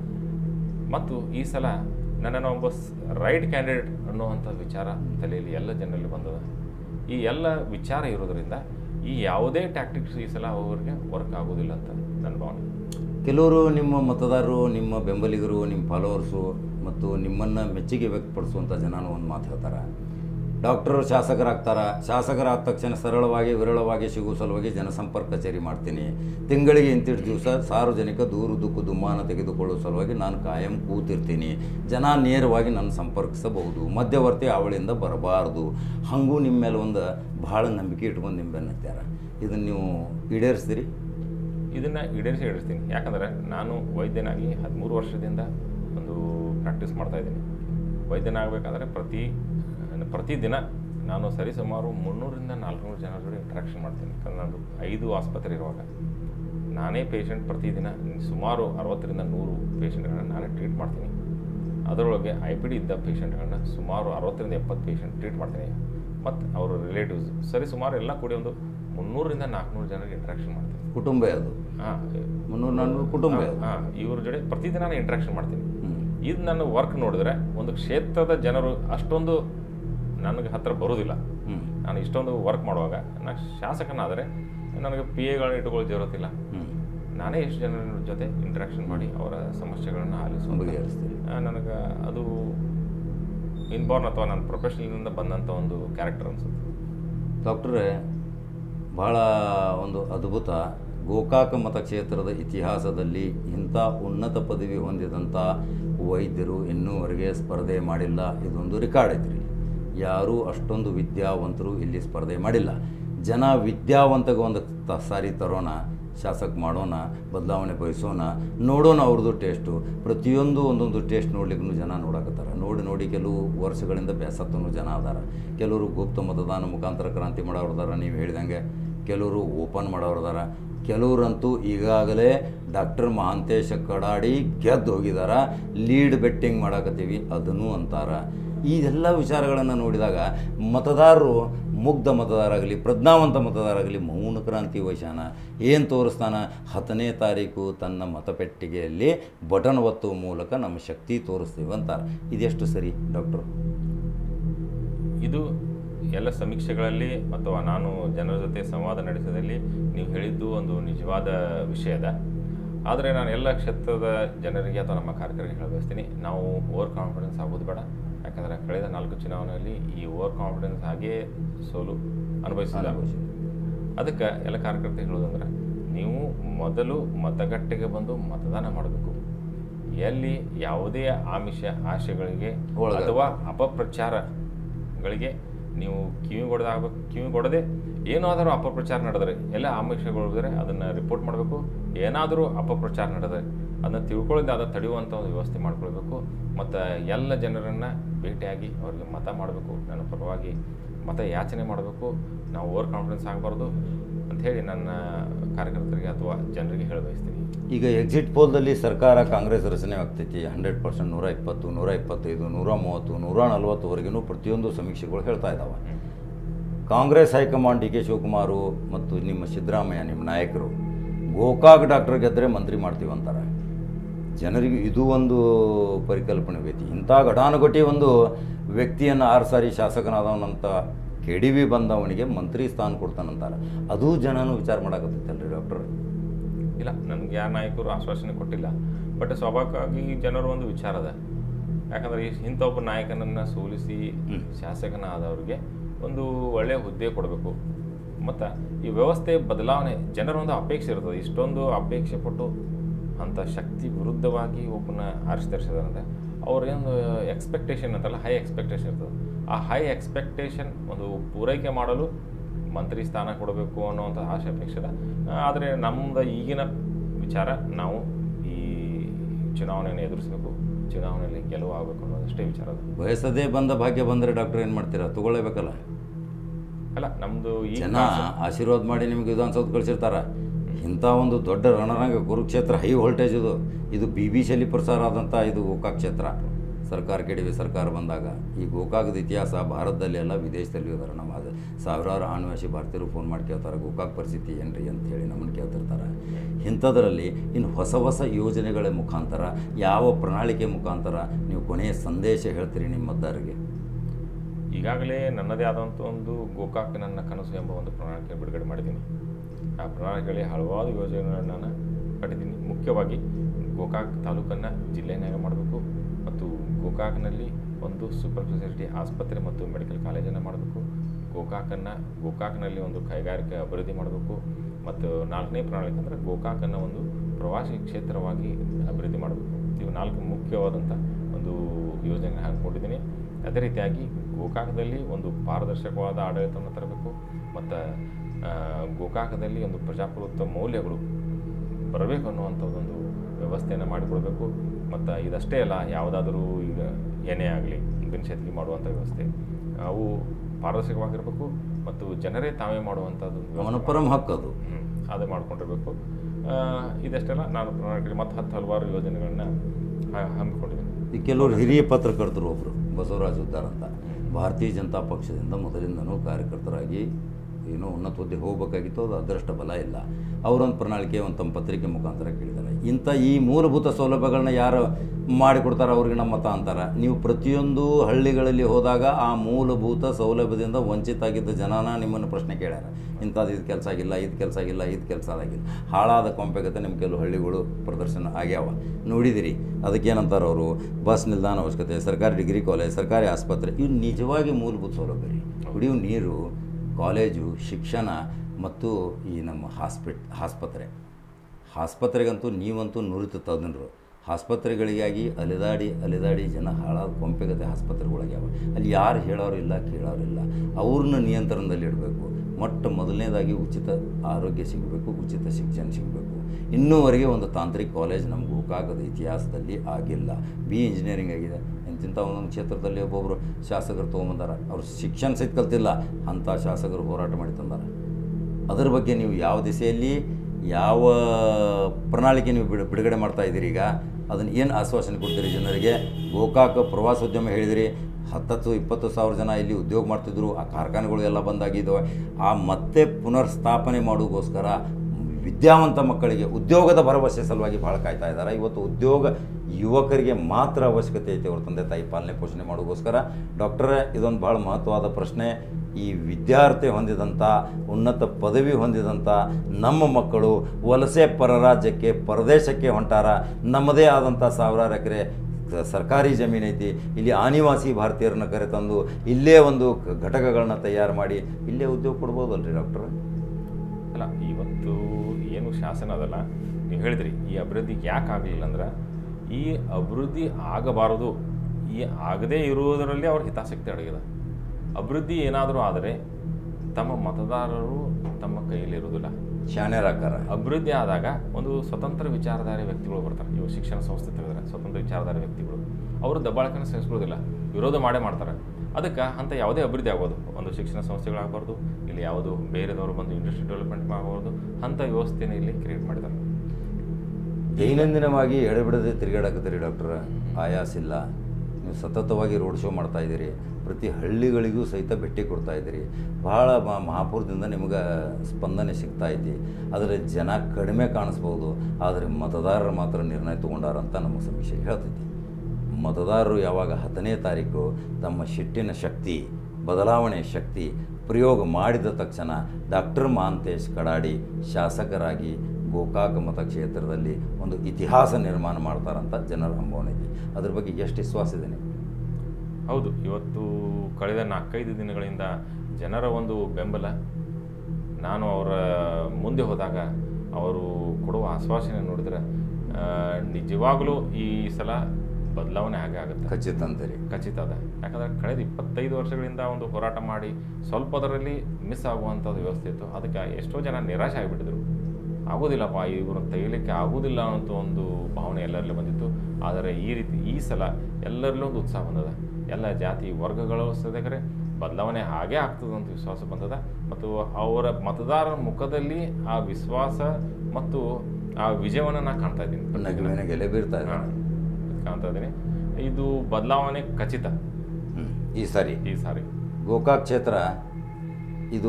ಮತ್ತು ಈ ಸಲ ನನ್ನನ್ನು ಒಬ್ಬ ರೈಟ್ ಕ್ಯಾಂಡಿಡೇಟ್ ಅನ್ನುವಂಥ ವಿಚಾರ ತಲೆಯಲ್ಲಿ ಎಲ್ಲ ಜನರಲ್ಲಿ ಬಂದದ ಈ ಎಲ್ಲ ವಿಚಾರ ಇರೋದ್ರಿಂದ ಈ ಯಾವುದೇ ಟ್ಯಾಕ್ಟಿಕ್ಸ್ ಈ ಸಲ ಅವರಿಗೆ ವರ್ಕ್ ಆಗೋದಿಲ್ಲ ಅಂತ ನನ್ನ ಭಾವನೆ ಕೆಲವರು ನಿಮ್ಮ ಮತದಾರರು ನಿಮ್ಮ ಬೆಂಬಲಿಗರು ನಿಮ್ಮ ಫಾಲೋವರ್ಸು ಮತ್ತು ನಿಮ್ಮನ್ನು ಮೆಚ್ಚುಗೆ ವ್ಯಕ್ತಪಡಿಸುವಂಥ ಜನನೂ ಒಂದು ಮಾತು ಹೇಳ್ತಾರೆ ಡಾಕ್ಟರ್ ಶಾಸಕರಾಗ್ತಾರ ಶಾಸಕರಾದ ತಕ್ಷಣ ಸರಳವಾಗಿ ವಿರಳವಾಗಿ ಸಿಗುವ ಸಲುವಾಗಿ ಜನಸಂಪರ್ಕ ಕಚೇರಿ ಮಾಡ್ತೀನಿ ತಿಂಗಳಿಗೆ ಇಂತಿಷ್ಟು ದಿವಸ ಸಾರ್ವಜನಿಕ ದೂರು ದುಕ್ಕು ದುಮ್ಮಾನ ತೆಗೆದುಕೊಳ್ಳುವ ಸಲುವಾಗಿ ನಾನು ಕಾಯಂ ಕೂತಿರ್ತೀನಿ ಜನ ನೇರವಾಗಿ ನನ್ನ ಸಂಪರ್ಕಿಸಬಹುದು ಮಧ್ಯವರ್ತಿ ಅವಳಿಂದ ಬರಬಾರ್ದು ಹಾಗೂ ನಿಮ್ಮ ಮೇಲೆ ಒಂದು ಭಾಳ ನಂಬಿಕೆ ಇಟ್ಕೊಂಡು ನಿಮ್ಮ ಬೆನ್ನತ್ಯಾರ ಇದನ್ನು ನೀವು ಈಡೇರಿಸ್ತೀರಿ ಇದನ್ನು ಈಡೇರಿಸಿ ಈಡೇರಿಸ್ತೀನಿ ಯಾಕಂದರೆ ನಾನು ವೈದ್ಯನಾಗಿ ಹದಿಮೂರು ವರ್ಷದಿಂದ ಒಂದು ಪ್ರಾಕ್ಟೀಸ್ ಮಾಡ್ತಾ ಇದ್ದೀನಿ ವೈದ್ಯನಾಗಬೇಕಾದ್ರೆ ಪ್ರತಿ ಪ್ರತಿದಿನ ನಾನು ಸರಿಸುಮಾರು ಮುನ್ನೂರಿಂದ ನಾಲ್ಕುನೂರು ಜನರ ಜೊತೆ ಇಂಟ್ರಾಕ್ಷನ್ ಮಾಡ್ತೀನಿ ಯಾಕಂದ್ರೆ ನಾನು ಐದು ಆಸ್ಪತ್ರೆ ಇರುವಾಗ ನಾನೇ ಪೇಷಂಟ್ ಪ್ರತಿದಿನ ಸುಮಾರು ಅರವತ್ತರಿಂದ ನೂರು ಪೇಷಂಟ್ಗಳನ್ನ ನಾನೇ ಟ್ರೀಟ್ ಮಾಡ್ತೀನಿ ಅದರೊಳಗೆ ಐ ಪಿ ಡಿ ಇದ್ದ ಪೇಷಂಟ್ಗಳನ್ನ ಸುಮಾರು ಅರವತ್ತರಿಂದ ಎಪ್ಪತ್ತು ಪೇಷಂಟ್ ಟ್ರೀಟ್ ಮಾಡ್ತೀನಿ ಮತ್ತು ಅವರ ರಿಲೇಟಿವ್ಸ್ ಸರಿ ಸುಮಾರು ಎಲ್ಲ ಕೂಡಿ ಒಂದು ಮುನ್ನೂರರಿಂದ ನಾಲ್ಕುನೂರು ಜನರಿಗೆ ಇಂಟ್ರಾಕ್ಷನ್ ಮಾಡ್ತೀನಿ ಕುಟುಂಬ ಅದು ಹಾಂ ಮುನ್ನೂರು ನಾನ್ನೂರು ಕುಟುಂಬ ಅದು ಹಾಂ ಇವ್ರ ಜೊತೆ ಪ್ರತಿದಿನ ನಾನು ಇಂಟ್ರಾಕ್ಷನ್ ಮಾಡ್ತೀನಿ ಹ್ಮ್. ಇದು ನನ್ನ ವರ್ಕ್ ನೋಡಿದ್ರೆ ಒಂದು ಕ್ಷೇತ್ರದ ಜನರು ಅಷ್ಟೊಂದು ನನಗೆ ಹತ್ರ ಬರೋದಿಲ್ಲ ಹ್ಞೂ ನಾನು ಇಷ್ಟೊಂದು ವರ್ಕ್ ಮಾಡುವಾಗ ನಾನು ಶಾಸಕನಾದರೆ ನನಗೆ ಪಿ ಎಗಳನ್ನ ಇಟ್ಕೊಳ್ಳೋ ಜರುರತ್ತಿಲ್ಲ ಹ್ಞೂ ನಾನೇ ಎಷ್ಟು ಜನರ ಜೊತೆ ಇಂಟ್ರಾಕ್ಷನ್ ಮಾಡಿ ಅವರ ಸಮಸ್ಯೆಗಳನ್ನು ಆಲಿಸೋ ಬಗೆಹರಿಸ್ತೀರಿ ನನಗೆ ಅದು ಇನ್ಬಾರ್ನ್ ಅಥವಾ ನನ್ನ ಪ್ರೊಫೆಷನಲಿಂದ ಬಂದಂಥ ಒಂದು ಕ್ಯಾರೆಕ್ಟರ್ ಅನ್ಸುತ್ತೆ ಡಾಕ್ಟ್ರೇ ಭಾಳ ಒಂದು ಅದ್ಭುತ ಗೋಕಾಕ ಮತಕ್ಷೇತ್ರದ ಇತಿಹಾಸದಲ್ಲಿ ಇಂಥ ಉನ್ನತ ಪದವಿ ಹೊಂದಿದಂಥ ವೈದ್ಯರು ಇನ್ನೂವರೆಗೆ ಸ್ಪರ್ಧೆ ಮಾಡಿಲ್ಲ ಇದೊಂದು ರೆಕಾರ್ಡ್ ಐತ್ರಿ ಯಾರೂ ಅಷ್ಟೊಂದು ವಿದ್ಯಾವಂತರು ಇಲ್ಲಿ ಸ್ಪರ್ಧೆ ಮಾಡಿಲ್ಲ ಜನ ವಿದ್ಯಾವಂತಗೆ ಒಂದು ತ ಸಾರಿ ತರೋಣ ಶಾಸಕ ಮಾಡೋಣ ಬದಲಾವಣೆ ಬಯಸೋಣ ನೋಡೋಣ ಅವ್ರದ್ದು ಟೇಸ್ಟು ಪ್ರತಿಯೊಂದು ಒಂದೊಂದು ಟೇಸ್ಟ್ ನೋಡ್ಲಿಕ್ಕೂ ಜನ ನೋಡಕತ್ತಾರ ನೋಡಿ ನೋಡಿ ಕೆಲವು ವರ್ಷಗಳಿಂದ ಬೇಸತ್ತೂ ಜನ ಅದಾರ ಕೆಲವರು ಗುಪ್ತ ಮತದಾನ ಮುಖಾಂತರ ಕ್ರಾಂತಿ ಮಾಡೋರ್ದಾರ ನೀವು ಹೇಳಿದಂಗೆ ಕೆಲವರು ಓಪನ್ ಮಾಡೋರ್ದಾರ ಕೆಲವರಂತೂ ಈಗಾಗಲೇ ಡಾಕ್ಟರ್ ಮಹಾಂತೇಶ ಕಡಾಡಿ ಗೆದ್ದು ಹೋಗಿದಾರ ಲೀಡ್ ಬೆಟ್ಟಿಂಗ್ ಮಾಡಾಕತ್ತೀವಿ ಅದನ್ನು ಅಂತಾರ ಈ ಎಲ್ಲ ವಿಚಾರಗಳನ್ನು ನೋಡಿದಾಗ ಮತದಾರರು ಮುಗ್ಧ ಮತದಾರಾಗಲಿ ಪ್ರಜ್ಞಾವಂತ ಮತದಾರಾಗಲಿ ಮೌನ ಕ್ರಾಂತಿ ವೈಶಾನ ಏನು ತೋರಿಸ್ತಾನ ಹತ್ತನೇ ತಾರೀಕು ತನ್ನ ಮತಪೆಟ್ಟಿಗೆಯಲ್ಲಿ ಬಟನ್ ಒತ್ತುವ ಮೂಲಕ ನಮ್ಮ ಶಕ್ತಿ ತೋರಿಸ್ತೀವಿ ಅಂತಾರೆ ಇದೆಷ್ಟು ಸರಿ ಡಾಕ್ಟರ್ ಇದು ಎಲ್ಲ ಸಮೀಕ್ಷೆಗಳಲ್ಲಿ ಅಥವಾ ನಾನು ಜನರ ಜೊತೆ ಸಂವಾದ ನಡೆಸಿದಲ್ಲಿ ನೀವು ಹೇಳಿದ್ದು ಒಂದು ನಿಜವಾದ ವಿಷಯದ ಆದರೆ ನಾನು ಎಲ್ಲ ಕ್ಷೇತ್ರದ ಜನರಿಗೆ ಅಥವಾ ನಮ್ಮ ಕಾರ್ಯಕರ್ತರಿಗೆ ಹೇಳ ಬಯಸ್ತೀನಿ ನಾವು ಓವರ್ ಕಾನ್ಫಿಡೆನ್ಸ್ ಆಗೋದು ಬೇಡ ಯಾಕಂದರೆ ಕಳೆದ ನಾಲ್ಕು ಚುನಾವಣೆಯಲ್ಲಿ ಈ ಓವರ್ ಕಾನ್ಫಿಡೆನ್ಸ್ ಹಾಗೇ ಸೋಲು ಅನುಭವಿಸಿದ ಅದಕ್ಕೆ ಎಲ್ಲ ಕಾರ್ಯಕರ್ತರಿಗೆ ಹೇಳೋದಂದ್ರೆ ನೀವು ಮೊದಲು ಮತಗಟ್ಟೆಗೆ ಬಂದು ಮತದಾನ ಮಾಡಬೇಕು ಎಲ್ಲಿ ಯಾವುದೇ ಆಮಿಷ ಆಶೆಗಳಿಗೆ ಒಳಗಾಗಬಾರ್ದು. ಅಥವಾ ಅಪಪ್ರಚಾರಗಳಿಗೆ ನೀವು ಕಿವಿಗೊಡದಾಗಬೇಕು ಕಿವಿಗೊಡದೆ ಏನಾದರೂ ಅಪಪ್ರಚಾರ ನಡೆದರೆ ಎಲ್ಲ ಆಮಿಷಗಳಿದ್ರೆ ಅದನ್ನು ರಿಪೋರ್ಟ್ ಮಾಡಬೇಕು ಏನಾದರೂ ಅಪಪ್ರಚಾರ ನಡೆದರೆ ಅದನ್ನು ತಿಳ್ಕೊಳ್ಳದೆ ಅದನ್ನು ತಡೆಯುವಂಥ ಒಂದು ವ್ಯವಸ್ಥೆ ಮಾಡ್ಕೊಳ್ಬೇಕು ಮತ್ತು ಎಲ್ಲ ಜನರನ್ನು ಭೇಟಿಯಾಗಿ ಅವರಿಗೆ ಮತ ಮಾಡಬೇಕು ನನ್ನ ಪರವಾಗಿ ಮತ ಯಾಚನೆ ಮಾಡಬೇಕು ನಾವು ಓವರ್ ಕಾನ್ಫಿಡೆನ್ಸ್ ಆಗಬಾರ್ದು ಅಂಥೇಳಿ ನನ್ನ ಕಾರ್ಯಕರ್ತರಿಗೆ ಅಥವಾ ಜನರಿಗೆ ಹೇಳ ಬಯಸ್ತೀನಿ ಈಗ ಎಕ್ಸಿಟ್ ಪೋಲ್ದಲ್ಲಿ ಸರ್ಕಾರ ಕಾಂಗ್ರೆಸ್ ರಚನೆ ಆಗ್ತೈತಿ ಹಂಡ್ರೆಡ್ ಪರ್ಸೆಂಟ್ ನೂರ ಇಪ್ಪತ್ತು ನೂರ ಇಪ್ಪತ್ತೈದು ನೂರ ಮೂವತ್ತು ನೂರ ನಲ್ವತ್ತುವರೆಗೂ ಪ್ರತಿಯೊಂದು ಸಮೀಕ್ಷೆಗಳು ಹೇಳ್ತಾ ಇದ್ದಾವೆ Congress high command D K Shivakumar ಮತ್ತು ನಿಮ್ಮ ಸಿದ್ದರಾಮಯ್ಯ ನಿಮ್ಮ ನಾಯಕರು ಗೋಕಾಕ್ ಡಾಕ್ಟರ್ ಗೆದ್ದರೆ ಮಂತ್ರಿ ಮಾಡ್ತೀವಿ ಅಂತಾರೆ ಜನರಿಗೆ ಇದು ಒಂದು ಪರಿಕಲ್ಪನೆ ಐತಿ ಇಂಥ ಘಟಾನುಘಟಿ ಒಂದು ವ್ಯಕ್ತಿಯನ್ನು ಆರು ಸಾರಿ ಶಾಸಕನಾದವನಂತ ಕೆ ಡಿ ಬಿ ಬಂದವನಿಗೆ ಮಂತ್ರಿ ಸ್ಥಾನ ಕೊಡ್ತಾನಂತಾರೆ ಅದು ಜನನೂ ವಿಚಾರ ಮಾಡಕತ್ತೈತಲ್ರಿ ಡಾಕ್ಟರ್ ಇಲ್ಲ ನನಗೆ ಯಾರ ನಾಯಕರು ಆಶ್ವಾಸನೆ ಕೊಟ್ಟಿಲ್ಲ ಬಟ್ ಸ್ವಾಭಾವಿಕವಾಗಿ ಜನರು ಒಂದು ವಿಚಾರ ಅದ ಯಾಕಂದ್ರೆ ಈ ಇಂಥ ಒಬ್ಬ ನಾಯಕನನ್ನು ಸೋಲಿಸಿ ಶಾಸಕನಾದವ್ರಿಗೆ ಒಂದು ಒಳ್ಳೆಯ ಹುದ್ದೆ ಕೊಡಬೇಕು ಮತ್ತು ಈ ವ್ಯವಸ್ಥೆ ಬದಲಾವಣೆ ಜನರ ಒಂದು ಅಪೇಕ್ಷೆ ಇರ್ತದೆ ಇಷ್ಟೊಂದು ಅಪೇಕ್ಷೆ ಪಟ್ಟು ಅಂಥ ಶಕ್ತಿ ವಿರುದ್ಧವಾಗಿ ಒಬ್ಬನ ಆರಿಸ್ದರ್ಸಿದಾರಂದ್ರೆ ಅವ್ರೇನು ಎಕ್ಸ್ಪೆಕ್ಟೇಷನ್ ಅಂತಲ್ಲ ಹೈ ಎಕ್ಸ್ಪೆಕ್ಟೇಷನ್ ಇರ್ತದೆ ಆ ಹೈ ಎಕ್ಸ್ಪೆಕ್ಟೇಷನ್ ಒಂದು ಪೂರೈಕೆ ಮಾಡಲು ಮಂತ್ರಿ ಸ್ಥಾನ ಕೊಡಬೇಕು ಅನ್ನೋವಂಥ ಆಶೆ ಅಪೇಕ್ಷೆ ಇದೆ ಆದರೆ ನಮ್ಮದು ಈಗಿನ ವಿಚಾರ ನಾವು ಈ ಚುನಾವಣೆಯನ್ನು ಎದುರಿಸಬೇಕು ಚುನಾವಣೆಯಲ್ಲಿ ಗೆಲುವು ಆಗಬೇಕು ಅನ್ನೋದಷ್ಟೇ ವಿಚಾರ ಅದು ಬಯಸದೇ ಬಂದ ಭಾಗ್ಯ ಬಂದರೆ ಡಾಕ್ಟರ್ ಏನು ಮಾಡ್ತೀರಾ ತಗೊಳ್ಳೇಬೇಕಲ್ಲ ಅಲ್ಲ ನಮ್ಮದು ಈ ಜನ ಆಶೀರ್ವಾದ ಮಾಡಿ ನಿಮಗೆ ವಿಧಾನಸೌಧ ಕಳಿಸಿರ್ತಾರೆ ಇಂಥ ಒಂದು ದೊಡ್ಡ ರಣರಂಗ ಕುರುಕ್ಷೇತ್ರ ಹೈ ವೋಲ್ಟೇಜ್ ಇದು ಇದು ಬಿ ಬಿ ಶೈಲಿ ಪ್ರಸಾರ ಆದಂಥ ಇದು ಗೋಕಾಕ್ ಕ್ಷೇತ್ರ ಸರ್ಕಾರ ಕೆಡವಿ ಸರ್ಕಾರ ಬಂದಾಗ ಈ ಗೋಕಾಕದ ಇತಿಹಾಸ ಭಾರತದಲ್ಲಿ ಎಲ್ಲ ವಿದೇಶದಲ್ಲಿ ಇದಾರೆ ನಮ್ಮ ಅದು ಸಾವಿರಾರು ಆಣ್ವಾಸಿ ಭಾರತೀಯರು ಫೋನ್ ಮಾಡಿ ಕೇಳ್ತಾರೆ ಗೋಕಾಕ್ ಪರಿಸ್ಥಿತಿ ಏನ್ರಿ ಅಂತ ಹೇಳಿ ನಮ್ಮನ್ನು ಕೇಳ್ತಿರ್ತಾರೆ ಇಂಥದ್ರಲ್ಲಿ ಇನ್ನು ಹೊಸ ಹೊಸ ಯೋಜನೆಗಳ ಮುಖಾಂತರ ಯಾವ ಪ್ರಣಾಳಿಕೆ ಮುಖಾಂತರ ನೀವು ಕೊನೆಯ ಸಂದೇಶ ಹೇಳ್ತೀರಿ ನಿಮ್ಮ ಮತದಾರರಿಗೆ ಈಗಾಗಲೇ ನನ್ನದೇ ಆದಂಥ ಒಂದು ಗೋಕಾಕ್ ನನ್ನ ಕನಸು ಎಂಬ ಒಂದು ಪ್ರಣಾಳಿಕೆ ಬಿಡುಗಡೆ ಮಾಡಿದ್ದೀನಿ ಆ ಪ್ರಣಾಳಿಕೆಯಲ್ಲಿ ಹಲವಾರು ಯೋಜನೆಗಳನ್ನು ನಾನು ಕಟ್ಟಿದ್ದೀನಿ ಮುಖ್ಯವಾಗಿ ಗೋಕಾಕ್ ತಾಲೂಕನ್ನು ಜಿಲ್ಲೆಯನ್ನಾಗ ಮಾಡಬೇಕು ಮತ್ತು ಗೋಕಾಕ್ನಲ್ಲಿ ಒಂದು ಸೂಪರ್ ಸ್ಪೆಷಾಲಿಟಿ ಆಸ್ಪತ್ರೆ ಮತ್ತು ಮೆಡಿಕಲ್ ಕಾಲೇಜನ್ನು ಮಾಡಬೇಕು ಗೋಕಾಕನ್ನು ಗೋಕಾಕ್ನಲ್ಲಿ ಒಂದು ಕೈಗಾರಿಕೆ ಅಭಿವೃದ್ಧಿ ಮಾಡಬೇಕು ಮತ್ತು ನಾಲ್ಕನೇ ಪ್ರಣಾಳಿಕೆ ಅಂದರೆ ಗೋಕಾಕನ್ನು ಒಂದು ಪ್ರವಾಸಿ ಕ್ಷೇತ್ರವಾಗಿ ಅಭಿವೃದ್ಧಿ ಮಾಡಬೇಕು ಇವು ನಾಲ್ಕು ಮುಖ್ಯವಾದಂಥ ಒಂದು ಯೋಜನೆ ಹಾಕಿಕೊಂಡಿದ್ದೀನಿ ಅದೇ ರೀತಿಯಾಗಿ ಗೋಕಾಕದಲ್ಲಿ ಒಂದು ಪಾರದರ್ಶಕವಾದ ಆಡಳಿತವನ್ನು ತರಬೇಕು ಮತ್ತು ಗೋಕಾಕದಲ್ಲಿ ಒಂದು ಪ್ರಜಾಪ್ರಭುತ್ವ ಮೌಲ್ಯಗಳು ಬರಬೇಕು ಅನ್ನುವಂಥದ್ದೊಂದು ವ್ಯವಸ್ಥೆಯನ್ನು ಮಾಡಿಕೊಡ್ಬೇಕು ಮತ್ತು ಇದಷ್ಟೇ ಅಲ್ಲ ಯಾವುದಾದ್ರೂ ಈಗ ಏನೇ ಆಗಲಿ ಬಿನ್ಶೆತ್ಗಿ ಮಾಡುವಂಥ ವ್ಯವಸ್ಥೆ ಅವು ಪಾರದರ್ಶಕವಾಗಿರಬೇಕು ಮತ್ತು ಜನರೇ ತಾವೇ ಮಾಡುವಂಥದ್ದು ಅವನ ಪರಮ ಹಕ್ಕದು ಹ್ಮ್. ಅದು ಮಾಡ್ಕೊಂಡಿರ್ಬೇಕು ಆ, ಇದಷ್ಟೆಲ್ಲ ನಾನು ಪ್ರಣಾಳಿಕೆ ಮತ್ತು ಹತ್ತು ಹಲವಾರು ಯೋಜನೆಗಳನ್ನ ಹ- ಹಮ್ಮಿಕೊಂಡಿದ್ದೀನಿ ಈ ಕೆಲವರು ಹಿರಿಯ ಪತ್ರಕರ್ತರು ಒಬ್ಬರು ಬಸವರಾಜ್ ಉದ್ದಾರ್ ಅಂತ ಭಾರತೀಯ ಜನತಾ ಪಕ್ಷದಿಂದ ಮೊದಲಿಂದನೂ ಕಾರ್ಯಕರ್ತರಾಗಿ ಏನೋ ಉನ್ನತ ಹುದ್ದೆ ಹೋಗಬೇಕಾಗಿತ್ತು ಅದು ಅದರಷ್ಟು ಬಲ ಇಲ್ಲ ಅವರೊಂದು ಪ್ರಣಾಳಿಕೆ ಒಂದು ತಮ್ಮ ಪತ್ರಿಕೆ ಮುಖಾಂತರ ಕೇಳಿದ್ದಾರೆ ಇಂಥ ಈ ಮೂಲಭೂತ ಸೌಲಭ್ಯಗಳನ್ನ ಯಾರು ಮಾಡಿಕೊಡ್ತಾರೆ ಅವ್ರಿಗೆ ನಮ್ಮ ಮತ ಅಂತಾರೆ ನೀವು ಪ್ರತಿಯೊಂದು ಹಳ್ಳಿಗಳಲ್ಲಿ ಹೋದಾಗ ಆ ಮೂಲಭೂತ ಸೌಲಭ್ಯದಿಂದ ವಂಚಿತಾಗಿದ್ದ ಜನನ ನಿಮ್ಮನ್ನು ಪ್ರಶ್ನೆ ಕೇಳ್ಯಾರ ಇಂಥದ್ದು ಇದು ಕೆಲಸ ಆಗಿಲ್ಲ ಇದು ಕೆಲಸ ಆಗಿಲ್ಲ ಇದು ಕೆಲಸ ಆಗಿಲ್ಲ ಹಾಳಾದ ಕೊಂಪೆಗತೆ ನಿಮ್ಮ ಕೆಲವು ಹಳ್ಳಿಗಳು ಪ್ರದರ್ಶನ ಆಗ್ಯಾವ ನೋಡಿದಿರಿ ಅದಕ್ಕೇನಂತಾರೆ ಅವರು ಬಸ್ ನಿಲ್ದಾಣ ಅವಶ್ಯಕತೆ ಸರ್ಕಾರಿ ಡಿಗ್ರಿ ಕಾಲೇಜ್ ಸರ್ಕಾರಿ ಆಸ್ಪತ್ರೆ ಇವು ನಿಜವಾಗಿ ಮೂಲಭೂತ ಸೌಲಭ್ಯ ರೀ ಕುಡಿಯುವ ನೀರು ಕಾಲೇಜು ಶಿಕ್ಷಣ ಮತ್ತು ಈ ನಮ್ಮ ಹಾಸ್ಪಿಟ್ ಆಸ್ಪತ್ರೆ ಆಸ್ಪತ್ರೆಗಂತೂ ನೀವಂತೂ ನುರಿತ ತಜ್ಞರು ಆಸ್ಪತ್ರೆಗಳಿಗಾಗಿ ಅಲೆದಾಡಿ ಅಲೆದಾಡಿ ಜನ ಹಾಳಾದ ಕೊಂಪೆಗತೆ ಆಸ್ಪತ್ರೆಗಳಾಗ್ಯಾವ ಅಲ್ಲಿ ಯಾರು ಹೇಳೋರು ಇಲ್ಲ ಕೇಳೋರು ಇಲ್ಲ ಅವ್ರನ್ನ ನಿಯಂತ್ರಣದಲ್ಲಿ ಇಡಬೇಕು ಮೊಟ್ಟ ಮೊದಲನೇದಾಗಿ ಉಚಿತ ಆರೋಗ್ಯ ಸಿಗಬೇಕು ಉಚಿತ ಶಿಕ್ಷಣ ಸಿಗಬೇಕು ಇನ್ನೂವರೆಗೆ ಒಂದು ತಾಂತ್ರಿಕ ಕಾಲೇಜ್ ನಮ್ಮ ಗೋಕಾಕದ ಇತಿಹಾಸದಲ್ಲಿ ಆಗಿಲ್ಲ ಬಿ ಇಂಜಿನಿಯರಿಂಗ್ ಆಗಿದೆ ಇಂತಿಂಥ ಒಂದೊಂದು ಕ್ಷೇತ್ರದಲ್ಲಿ ಒಬ್ಬೊಬ್ಬರು ಶಾಸಕರು ತೊಗೊಂಬಂದಾರ ಅವ್ರು ಶಿಕ್ಷಣ ಸಹಿತ ಕಲ್ತಿಲ್ಲ ಅಂಥ ಶಾಸಕರು ಹೋರಾಟ ಮಾಡಿ ತಂದಾರ ಅದರ ಬಗ್ಗೆ ನೀವು ಯಾವ ದಿಸೆಯಲ್ಲಿ ಯಾವ ಪ್ರಣಾಳಿಕೆ ನೀವು ಬಿಡು ಬಿಡುಗಡೆ ಮಾಡ್ತಾ ಇದ್ದೀರಿ ಈಗ ಅದನ್ನು ಏನು ಆಶ್ವಾಸನೆ ಕೊಡ್ತೀರಿ ಜನರಿಗೆ ಗೋಕಾಕ ಪ್ರವಾಸೋದ್ಯಮ ಹೇಳಿದಿರಿ ಹತ್ತತ್ತು ಇಪ್ಪತ್ತು ಸಾವಿರ ಜನ ಇಲ್ಲಿ ಉದ್ಯೋಗ ಮಾಡ್ತಿದ್ರು ಆ ಕಾರ್ಖಾನೆಗಳು ಎಲ್ಲ ಬಂದಾಗಿದ್ದಾವೆ ಆ ಮತ್ತೆ ಪುನರ್ ಸ್ಥಾಪನೆ ಮಾಡೋಕ್ಕೋಸ್ಕರ ವಿದ್ಯಾವಂತ ಮಕ್ಕಳಿಗೆ ಉದ್ಯೋಗದ ಭರವಸೆ ಸಲುವಾಗಿ ಭಾಳ ಕಾಯ್ತಾ ಇದ್ದಾರೆ ಇವತ್ತು ಉದ್ಯೋಗ ಯುವಕರಿಗೆ ಮಾತ್ರ ಅವಶ್ಯಕತೆ ಐತೆ ಅವ್ರ ತಂದೆ ತಾಯಿ ಪಾಲನೆ ಪೋಷಣೆ ಮಾಡೋಕ್ಕೋಸ್ಕರ ಡಾಕ್ಟರೇ ಇದೊಂದು ಭಾಳ ಮಹತ್ವವಾದ ಪ್ರಶ್ನೆ ಈ ವಿದ್ಯಾರ್ಥಿ ಹೊಂದಿದಂಥ ಉನ್ನತ ಪದವಿ ಹೊಂದಿದಂಥ ನಮ್ಮ ಮಕ್ಕಳು ವಲಸೆ ಪರರಾಜ್ಯಕ್ಕೆ ಪರದೇಶಕ್ಕೆ ಹೊಂಟಾರ ನಮ್ಮದೇ ಆದಂಥ ಸಾವಿರಾರು ಎಕರೆ ಸರ್ಕಾರಿ ಜಮೀನು ಐತಿ ಇಲ್ಲಿ ಆನಿವಾಸಿ ಭಾರತೀಯರನ್ನ ಕರೆತಂದು ಇಲ್ಲೇ ಒಂದು ಕ- ಘಟಕಗಳನ್ನ ತಯಾರು ಮಾಡಿ ಇಲ್ಲೇ ಉದ್ಯೋಗ ಕೊಡ್ಬೋದಲ್ರಿ ಡಾಕ್ಟರ್ ಅಲ್ಲ ಇವತ್ತು ಏನು ಶಾಸನ ಅದಲ್ಲ ನೀವು ಹೇಳಿದ್ರಿ ಈ ಅಭಿವೃದ್ಧಿ ಯಾಕೆ ಆಗಲಿಲ್ಲ ಅಂದ್ರೆ ಈ ಅಭಿವೃದ್ಧಿ ಆಗಬಾರದು ಈ ಆಗದೇ ಇರುವುದರಲ್ಲಿ ಅವ್ರ ಹಿತಾಸಕ್ತಿ ಅಡಗಿದೆ ಅಭಿವೃದ್ಧಿ ಏನಾದರೂ ಆದರೆ ತಮ್ಮ ಮತದಾರರು ತಮ್ಮ ಕೈಯಲ್ಲಿ ಇರುವುದಿಲ್ಲ ಶಾಣ್ಯರಾಕಾರ ಅಭಿವೃದ್ಧಿ ಆದಾಗ ಒಂದು ಸ್ವತಂತ್ರ ವಿಚಾರಧಾರೆ ವ್ಯಕ್ತಿಗಳು ಬರ್ತಾರೆ ಇವು ಶಿಕ್ಷಣ ಸಂಸ್ಥೆ ತೆಗೆದ್ರೆ ಸ್ವತಂತ್ರ ವಿಚಾರಧಾರೆ ವ್ಯಕ್ತಿಗಳು ಅವರು ದಬ್ಬಾಳಿಕೆನ ಸಹಿಸ್ಕೊಳ್ಳೋದಿಲ್ಲ ವಿರೋಧ ಮಾಡೇ ಮಾಡ್ತಾರೆ ಅದಕ್ಕೆ ಅಂತ ಯಾವುದೇ ಅಭಿವೃದ್ಧಿ ಆಗ್ಬೋದು ಒಂದು ಶಿಕ್ಷಣ ಸಂಸ್ಥೆಗಳಾಗಬಾರ್ದು ಇಲ್ಲಿ ಯಾವುದು ಬೇರೆದವರು ಬಂದು ಇಂಡಸ್ಟ್ರಿ ಡೆವಲಪ್ಮೆಂಟ್ ಆಗಬಾರ್ದು ಅಂಥ ವ್ಯವಸ್ಥೆನ ಇಲ್ಲಿ ಕ್ರಿಯೇಟ್ ಮಾಡಿದ್ದಾರೆ ದೈನಂದಿನವಾಗಿ ಎಡೆಬಿಡದೆ ತಿರುಗಾಡಕತ್ತೀರಿ ಡಾಕ್ಟರ್ ಆಯಾಸ ಇಲ್ಲ ನೀವು ಸತತವಾಗಿ ರೋಡ್ ಶೋ ಮಾಡ್ತಾ ಇದ್ದೀರಿ ಪ್ರತಿ ಹಳ್ಳಿಗಳಿಗೂ ಸಹಿತ ಭೇಟಿ ಕೊಡ್ತಾ ಇದ್ದೀರಿ ಭಾಳ ಮ- ಮಹಾಪುರದಿಂದ ನಿಮ್ಗೆ ಸ್ಪಂದನೆ ಸಿಗ್ತಾ ಐತಿ ಆದರೆ ಜನ ಕಡಿಮೆ ಕಾಣಿಸ್ಬೋದು ಆದರೆ ಮತದಾರರು ಮಾತ್ರ ನಿರ್ಣಯ ತೊಗೊಂಡಾರಂತ ನಮಗೆ ಸಮೀಕ್ಷೆ ಹೇಳ್ತೈತಿ ಮತದಾರರು ಯಾವಾಗ ಹತ್ತನೇ ತಾರೀಕು ತಮ್ಮ ಶಿಟ್ಟಿನ ಶಕ್ತಿ ಬದಲಾವಣೆ ಶಕ್ತಿ ಪ್ರಯೋಗ ಮಾಡಿದ ತಕ್ಷಣ ಡಾಕ್ಟರ್ ಮಹಾಂತೇಶ್ ಕಡಾಡಿ ಶಾಸಕರಾಗಿ ಗೋಕಾಕ ಮತಕ್ಷೇತ್ರದಲ್ಲಿ ಒಂದು ಇತಿಹಾಸ ನಿರ್ಮಾಣ ಮಾಡ್ತಾರಂತ ಜನರ ಅಂಬವನ ಐತಿ ಅದ್ರ ಬಗ್ಗೆ ಎಷ್ಟು ವಿಶ್ವಾಸ ಇದೆ ನಿಮ್ಗೆ ಹೌದು ಇವತ್ತು ಕಳೆದ ನಾಲ್ಕೈದು ದಿನಗಳಿಂದ ಜನರ ಒಂದು ಬೆಂಬಲ ನಾನು ಅವರ ಮುಂದೆ ಹೋದಾಗ ಅವರು ಕೊಡುವ ಆಶ್ವಾಸನೆ ನೋಡಿದ್ರೆ ಆ, ನಿಜವಾಗಲೂ ಈ ಸಲ ಬದಲಾವಣೆ ಹಾಗೆ ಆಗುತ್ತೆ ಖಚಿತ ಅಂತೀರಿ ಖಚಿತ ಅದ ಯಾಕಂದ್ರೆ ಕಳೆದ ಇಪ್ಪತ್ತೈದು ವರ್ಷಗಳಿಂದ ಒಂದು ಹೋರಾಟ ಮಾಡಿ ಸ್ವಲ್ಪದರಲ್ಲಿ ಮಿಸ್ ಆಗುವಂಥದ್ದು ವ್ಯವಸ್ಥೆ ಇತ್ತು ಅದಕ್ಕೆ ಎಷ್ಟೋ ಜನ ನಿರಾಶೆ ಆಗಿಬಿಟ್ಟಿದ್ರು ಆಗೋದಿಲ್ಲಪ್ಪ ಇವರು ತೆಗಿಲಿಕ್ಕೆ ಆಗೋದಿಲ್ಲ ಅಂತ ಒಂದು ಭಾವನೆ ಎಲ್ಲರಲ್ಲೂ ಬಂದಿತ್ತು ಆದರೆ ಈ ರೀತಿ ಈ ಸಲ ಎಲ್ಲರಲ್ಲೂ ಒಂದು ಉತ್ಸಾಹ ಬಂದದ ಎಲ್ಲ ಜಾತಿ ವರ್ಗಗಳು ಸದಕರೆ ಬದಲಾವಣೆ ಹಾಗೇ ಆಗ್ತದೆ ಅಂತ ವಿಶ್ವಾಸ ಬಂದದ ಮತ್ತು ಅವರ ಮತದಾರರ ಮುಖದಲ್ಲಿ ಆ ವಿಶ್ವಾಸ ಮತ್ತು ಆ ವಿಜಯವನ್ನು ನಾನು ಕಾಣ್ತಾ ಇದ್ದೀನಿ ನಗುವಿನ ಗೆಲೆ ಬೀರ್ತಾ ಇದೆ ಹಾಂ ಕಾಣ್ತಾ ಇದ್ದೀನಿ ಇದು ಬದಲಾವಣೆ ಖಚಿತ ಹ್ಮ್. ಈ ಸಾರಿ ಈ ಸಾರಿ ಗೋಕಾಕ್ ಕ್ಷೇತ್ರ ಇದು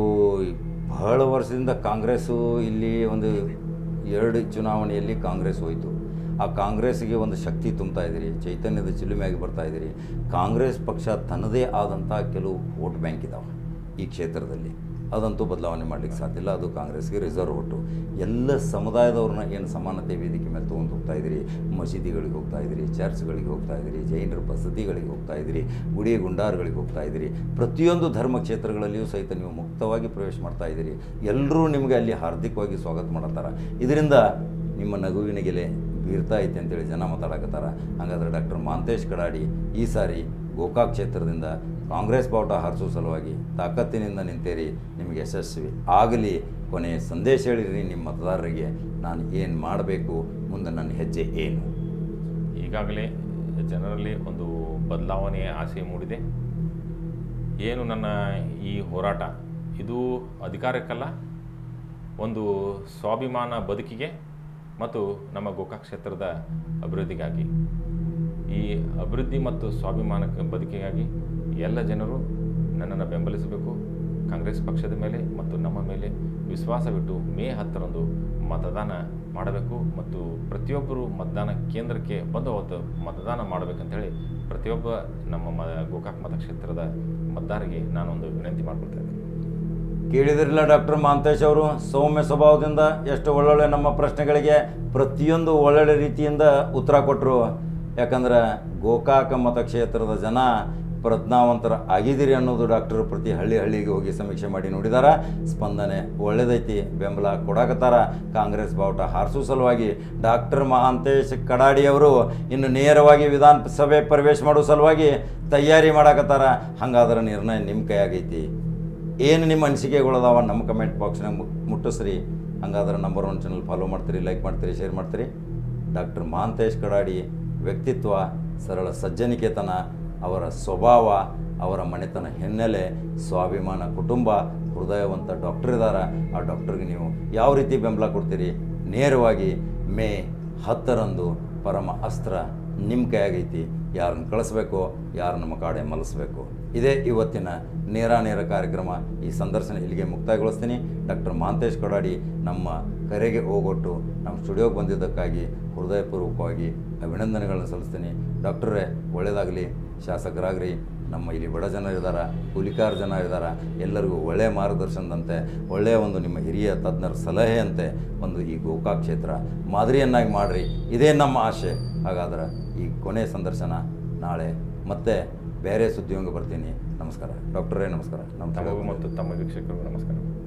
ಬಹಳ ವರ್ಷದಿಂದ ಕಾಂಗ್ರೆಸ್ಸು ಇಲ್ಲಿ ಒಂದು ಎರಡು ಚುನಾವಣೆಯಲ್ಲಿ ಕಾಂಗ್ರೆಸ್ ಹೋಯಿತು ಆ ಕಾಂಗ್ರೆಸ್ಗೆ ಒಂದು ಶಕ್ತಿ ತುಂಬ್ತಾ ಇದ್ದೀರಿ ಚೈತನ್ಯದ ಚಿಲುಮೆಯಾಗಿ ಬರ್ತಾ ಇದ್ದೀರಿ ಕಾಂಗ್ರೆಸ್ ಪಕ್ಷ ತನ್ನದೇ ಆದಂಥ ಕೆಲವು ವೋಟ್ ಬ್ಯಾಂಕ್ ಇದಾವೆ ಈ ಕ್ಷೇತ್ರದಲ್ಲಿ ಅದಂತೂ ಬದಲಾವಣೆ ಮಾಡಲಿಕ್ಕೆ ಸಾಧ್ಯ ಇಲ್ಲ ಅದು ಕಾಂಗ್ರೆಸ್ಗೆ ರಿಸರ್ವ್ ಒಟ್ಟು ಎಲ್ಲ ಸಮುದಾಯದವ್ರನ್ನ ಏನು ಸಮಾನತೆ ವೇದಿಕೆ ಮೇಲೆ ತೊಗೊಂಡು ಹೋಗ್ತಾ ಇದ್ದೀರಿ ಮಸೀದಿಗಳಿಗೆ ಹೋಗ್ತಾ ಇದ್ದೀರಿ ಚರ್ಚ್ಗಳಿಗೆ ಹೋಗ್ತಾ ಇದ್ದೀರಿ ಜೈನರ ಬಸದಿಗಳಿಗೆ ಹೋಗ್ತಾ ಇದ್ದೀರಿ ಗುಡಿ ಗುಂಡಾರುಗಳಿಗೆ ಹೋಗ್ತಾ ಇದ್ದೀರಿ ಪ್ರತಿಯೊಂದು ಧರ್ಮ ಕ್ಷೇತ್ರಗಳಲ್ಲಿಯೂ ಸಹಿತ ನೀವು ಮುಕ್ತವಾಗಿ ಪ್ರವೇಶ ಮಾಡ್ತಾ ಇದ್ದೀರಿ ಎಲ್ಲರೂ ನಿಮಗೆ ಅಲ್ಲಿ ಹಾರ್ದಿಕವಾಗಿ ಸ್ವಾಗತ ಮಾಡತ್ತಾರ ಇದರಿಂದ ನಿಮ್ಮ ನಗುವಿನ ಗೆಲೆ ಬೀರ್ತಾ ಐತೆ ಅಂತೇಳಿ ಜನ ಮಾತಾಡಕತ್ತಾರ ಹಾಗಾದ್ರೆ ಡಾಕ್ಟರ್ ಮಾಂತೇಶ್ ಕಡಾಡಿ ಈ ಸಾರಿ ಗೋಕಾಕ್ ಕ್ಷೇತ್ರದಿಂದ ಕಾಂಗ್ರೆಸ್ ಬಾವುಟ ಹಾರಿಸೋ ಸಲುವಾಗಿ ತಾಕತ್ತಿನಿಂದ ನಿಂತೇರಿ ನಿಮಗೆ ಯಶಸ್ವಿ ಆಗಲಿ ಕೊನೆಯ ಸಂದೇಶ ಹೇಳಿರಿ ನಿಮ್ಮ ಮತದಾರರಿಗೆ ನಾನು ಏನು ಮಾಡಬೇಕು ಮುಂದೆ ನನ್ನ ಹೆಜ್ಜೆ ಏನು ಈಗಾಗಲೇ ಜನರಲ್ಲಿ ಒಂದು ಬದಲಾವಣೆಯ ಆಸೆ ಮೂಡಿದೆ ಏನು ನನ್ನ ಈ ಹೋರಾಟ ಇದು ಅಧಿಕಾರಕ್ಕಲ್ಲ ಒಂದು ಸ್ವಾಭಿಮಾನ ಬದುಕಿಗೆ ಮತ್ತು ನಮ್ಮ ಗೋಕಾಕ್ ಕ್ಷೇತ್ರದ ಅಭಿವೃದ್ಧಿಗಾಗಿ ಈ ಅಭಿವೃದ್ಧಿ ಮತ್ತು ಸ್ವಾಭಿಮಾನ ಬದುಕಿಗಾಗಿ ಎಲ್ಲ ಜನರು ನನ್ನನ್ನು ಬೆಂಬಲಿಸಬೇಕು ಕಾಂಗ್ರೆಸ್ ಪಕ್ಷದ ಮೇಲೆ ಮತ್ತು ನಮ್ಮ ಮೇಲೆ ವಿಶ್ವಾಸವಿಟ್ಟು ಮೇ ಹತ್ತರಂದು ಮತದಾನ ಮಾಡಬೇಕು ಮತ್ತು ಪ್ರತಿಯೊಬ್ಬರು ಮತದಾನ ಕೇಂದ್ರಕ್ಕೆ ಬಂದು ಅವತ್ತು ಮತದಾನ ಮಾಡಬೇಕಂತೇಳಿ ಪ್ರತಿಯೊಬ್ಬ ನಮ್ಮ ಮ ಗೋಕಾಕ್ ಮತಕ್ಷೇತ್ರದ ಮತದಾರರಿಗೆ ನಾನೊಂದು ವಿನಂತಿ ಮಾಡ್ಕೊಳ್ತಾ ಇದ್ದೀನಿ ಕೇಳಿದಿರಲಿಲ್ಲ ಡಾಕ್ಟರ್ ಮಹಾಂತೇಶ್ ಅವರು ಸೌಮ್ಯ ಸ್ವಭಾವದಿಂದ ಎಷ್ಟು ಒಳ್ಳೊಳ್ಳೆ ನಮ್ಮ ಪ್ರಶ್ನೆಗಳಿಗೆ ಪ್ರತಿಯೊಂದು ಒಳ್ಳೊಳ್ಳೆ ರೀತಿಯಿಂದ ಉತ್ತರ ಕೊಟ್ಟರು ಯಾಕಂದ್ರೆ ಗೋಕಾಕ ಮತಕ್ಷೇತ್ರದ ಜನ ಪ್ರಜ್ಞಾವಂತರ ಆಗಿದ್ದೀರಿ ಅನ್ನೋದು ಡಾಕ್ಟರ್ ಪ್ರತಿ ಹಳ್ಳಿ ಹಳ್ಳಿಗೆ ಹೋಗಿ ಸಮೀಕ್ಷೆ ಮಾಡಿ ನೋಡಿದಾರ ಸ್ಪಂದನೆ ಒಳ್ಳೇದೈತಿ ಬೆಂಬಲ ಕೊಡಾಕತ್ತಾರ ಕಾಂಗ್ರೆಸ್ ಬಾವುಟ ಹಾರಿಸೋ ಸಲುವಾಗಿ ಡಾಕ್ಟರ್ ಮಹಾಂತೇಶ್ ಕಡಾಡಿ ಅವರು ಇನ್ನು ನೇರವಾಗಿ ವಿಧಾನಸಭೆ ಪ್ರವೇಶ ಮಾಡೋ ಸಲುವಾಗಿ ತಯಾರಿ ಮಾಡಾಕತ್ತಾರ ಹಂಗಾದ್ರೆ ನಿರ್ಣಯ ನಿಮ್ಮ ಕೈಯಾಗೈತಿ ಏನು ನಿಮ್ಮ ಅನಿಸಿಕೆಗಳದಾವ ನಮ್ಮ ಕಮೆಂಟ್ ಬಾಕ್ಸ್ನಾಗ ಮು- ಮುಟ್ಟಿಸ್ರಿ ಹಂಗಾದ್ರೆ ನಂಬರ್ ಒನ್ ಚಾನಲ್ ಫಾಲೋ ಮಾಡ್ತೀರಿ ಲೈಕ್ ಮಾಡ್ತೀರಿ ಶೇರ್ ಮಾಡ್ತೀರಿ ಡಾಕ್ಟರ್ ಮಹಾಂತೇಶ್ ಕಡಾಡಿ ವ್ಯಕ್ತಿತ್ವ ಸರಳ ಸಜ್ಜನಿಕೆತನ ಅವರ ಸ್ವಭಾವ ಅವರ ಮನೆತನ ಹಿನ್ನೆಲೆ ಸ್ವಾಭಿಮಾನ ಕುಟುಂಬ ಹೃದಯವಂತ ಡಾಕ್ಟರ್ ಇದ್ದಾರ ಆ ಡಾಕ್ಟರ್ಗೆ ನೀವು ಯಾವ ರೀತಿ ಬೆಂಬಲ ಕೊಡ್ತೀರಿ ನೇರವಾಗಿ ಮೇ ಹತ್ತರಂದು ಪರಮ ಅಸ್ತ್ರ ನಿಮ್ಮ ಕೈಯಾಗೈತಿ ಯಾರನ್ನು ಕಳಿಸ್ಬೇಕು ಯಾರನ್ನ ಮಕಾಡೆ ಮಲಿಸ್ಬೇಕು ಇದೇ ಇವತ್ತಿನ ನೇರ ನೇರ ಕಾರ್ಯಕ್ರಮ ಈ ಸಂದರ್ಶನ ಇಲ್ಲಿಗೆ ಮುಕ್ತಾಯಗೊಳಿಸ್ತೀನಿ ಡಾಕ್ಟರ್ ಮಹಾಂತೇಶ್ ಕೊಡಾಡಿ ನಮ್ಮ ಕರೆಗೆ ಹೋಗೊಟ್ಟು ನಮ್ಮ ಸ್ಟುಡಿಯೋಗೆ ಬಂದಿದ್ದಕ್ಕಾಗಿ ಹೃದಯಪೂರ್ವಕವಾಗಿ ಅಭಿನಂದನೆಗಳನ್ನು ಸಲ್ಲಿಸ್ತೀನಿ ಡಾಕ್ಟ್ರೇ ಒಳ್ಳೆಯದಾಗಲಿ ಶಾಸಕರಾಗ್ರಿ ನಮ್ಮ ಇಲ್ಲಿ ಬಡ ಜನ ಇದ್ದಾರ ಕೂಲಿಕಾರ ಜನ ಇದ್ದಾರ ಎಲ್ಲರಿಗೂ ಒಳ್ಳೆಯ ಮಾರ್ಗದರ್ಶನದಂತೆ ಒಳ್ಳೆಯ ಒಂದು ನಿಮ್ಮ ಹಿರಿಯ ತಜ್ಞರ ಸಲಹೆಯಂತೆ ಒಂದು ಈ ಗೋಕಾಕ್ ಕ್ಷೇತ್ರ ಮಾದರಿಯನ್ನಾಗಿ ಮಾಡಿರಿ ಇದೇ ನಮ್ಮ ಆಶೆ ಹಾಗಾದ್ರೆ ಈ ಕೊನೆಯ ಸಂದರ್ಶನ ನಾಳೆ ಮತ್ತೆ ಬೇರೆ ಸುದ್ದಿಯೊಂಗೆ ಬರ್ತೀನಿ ನಮಸ್ಕಾರ ಡಾಕ್ಟರೇ ನಮಸ್ಕಾರ ನಮ್ಮ ತಮಗೂ ಮತ್ತು ತಮ್ಮ ವೀಕ್ಷಕರಿಗೂ ನಮಸ್ಕಾರ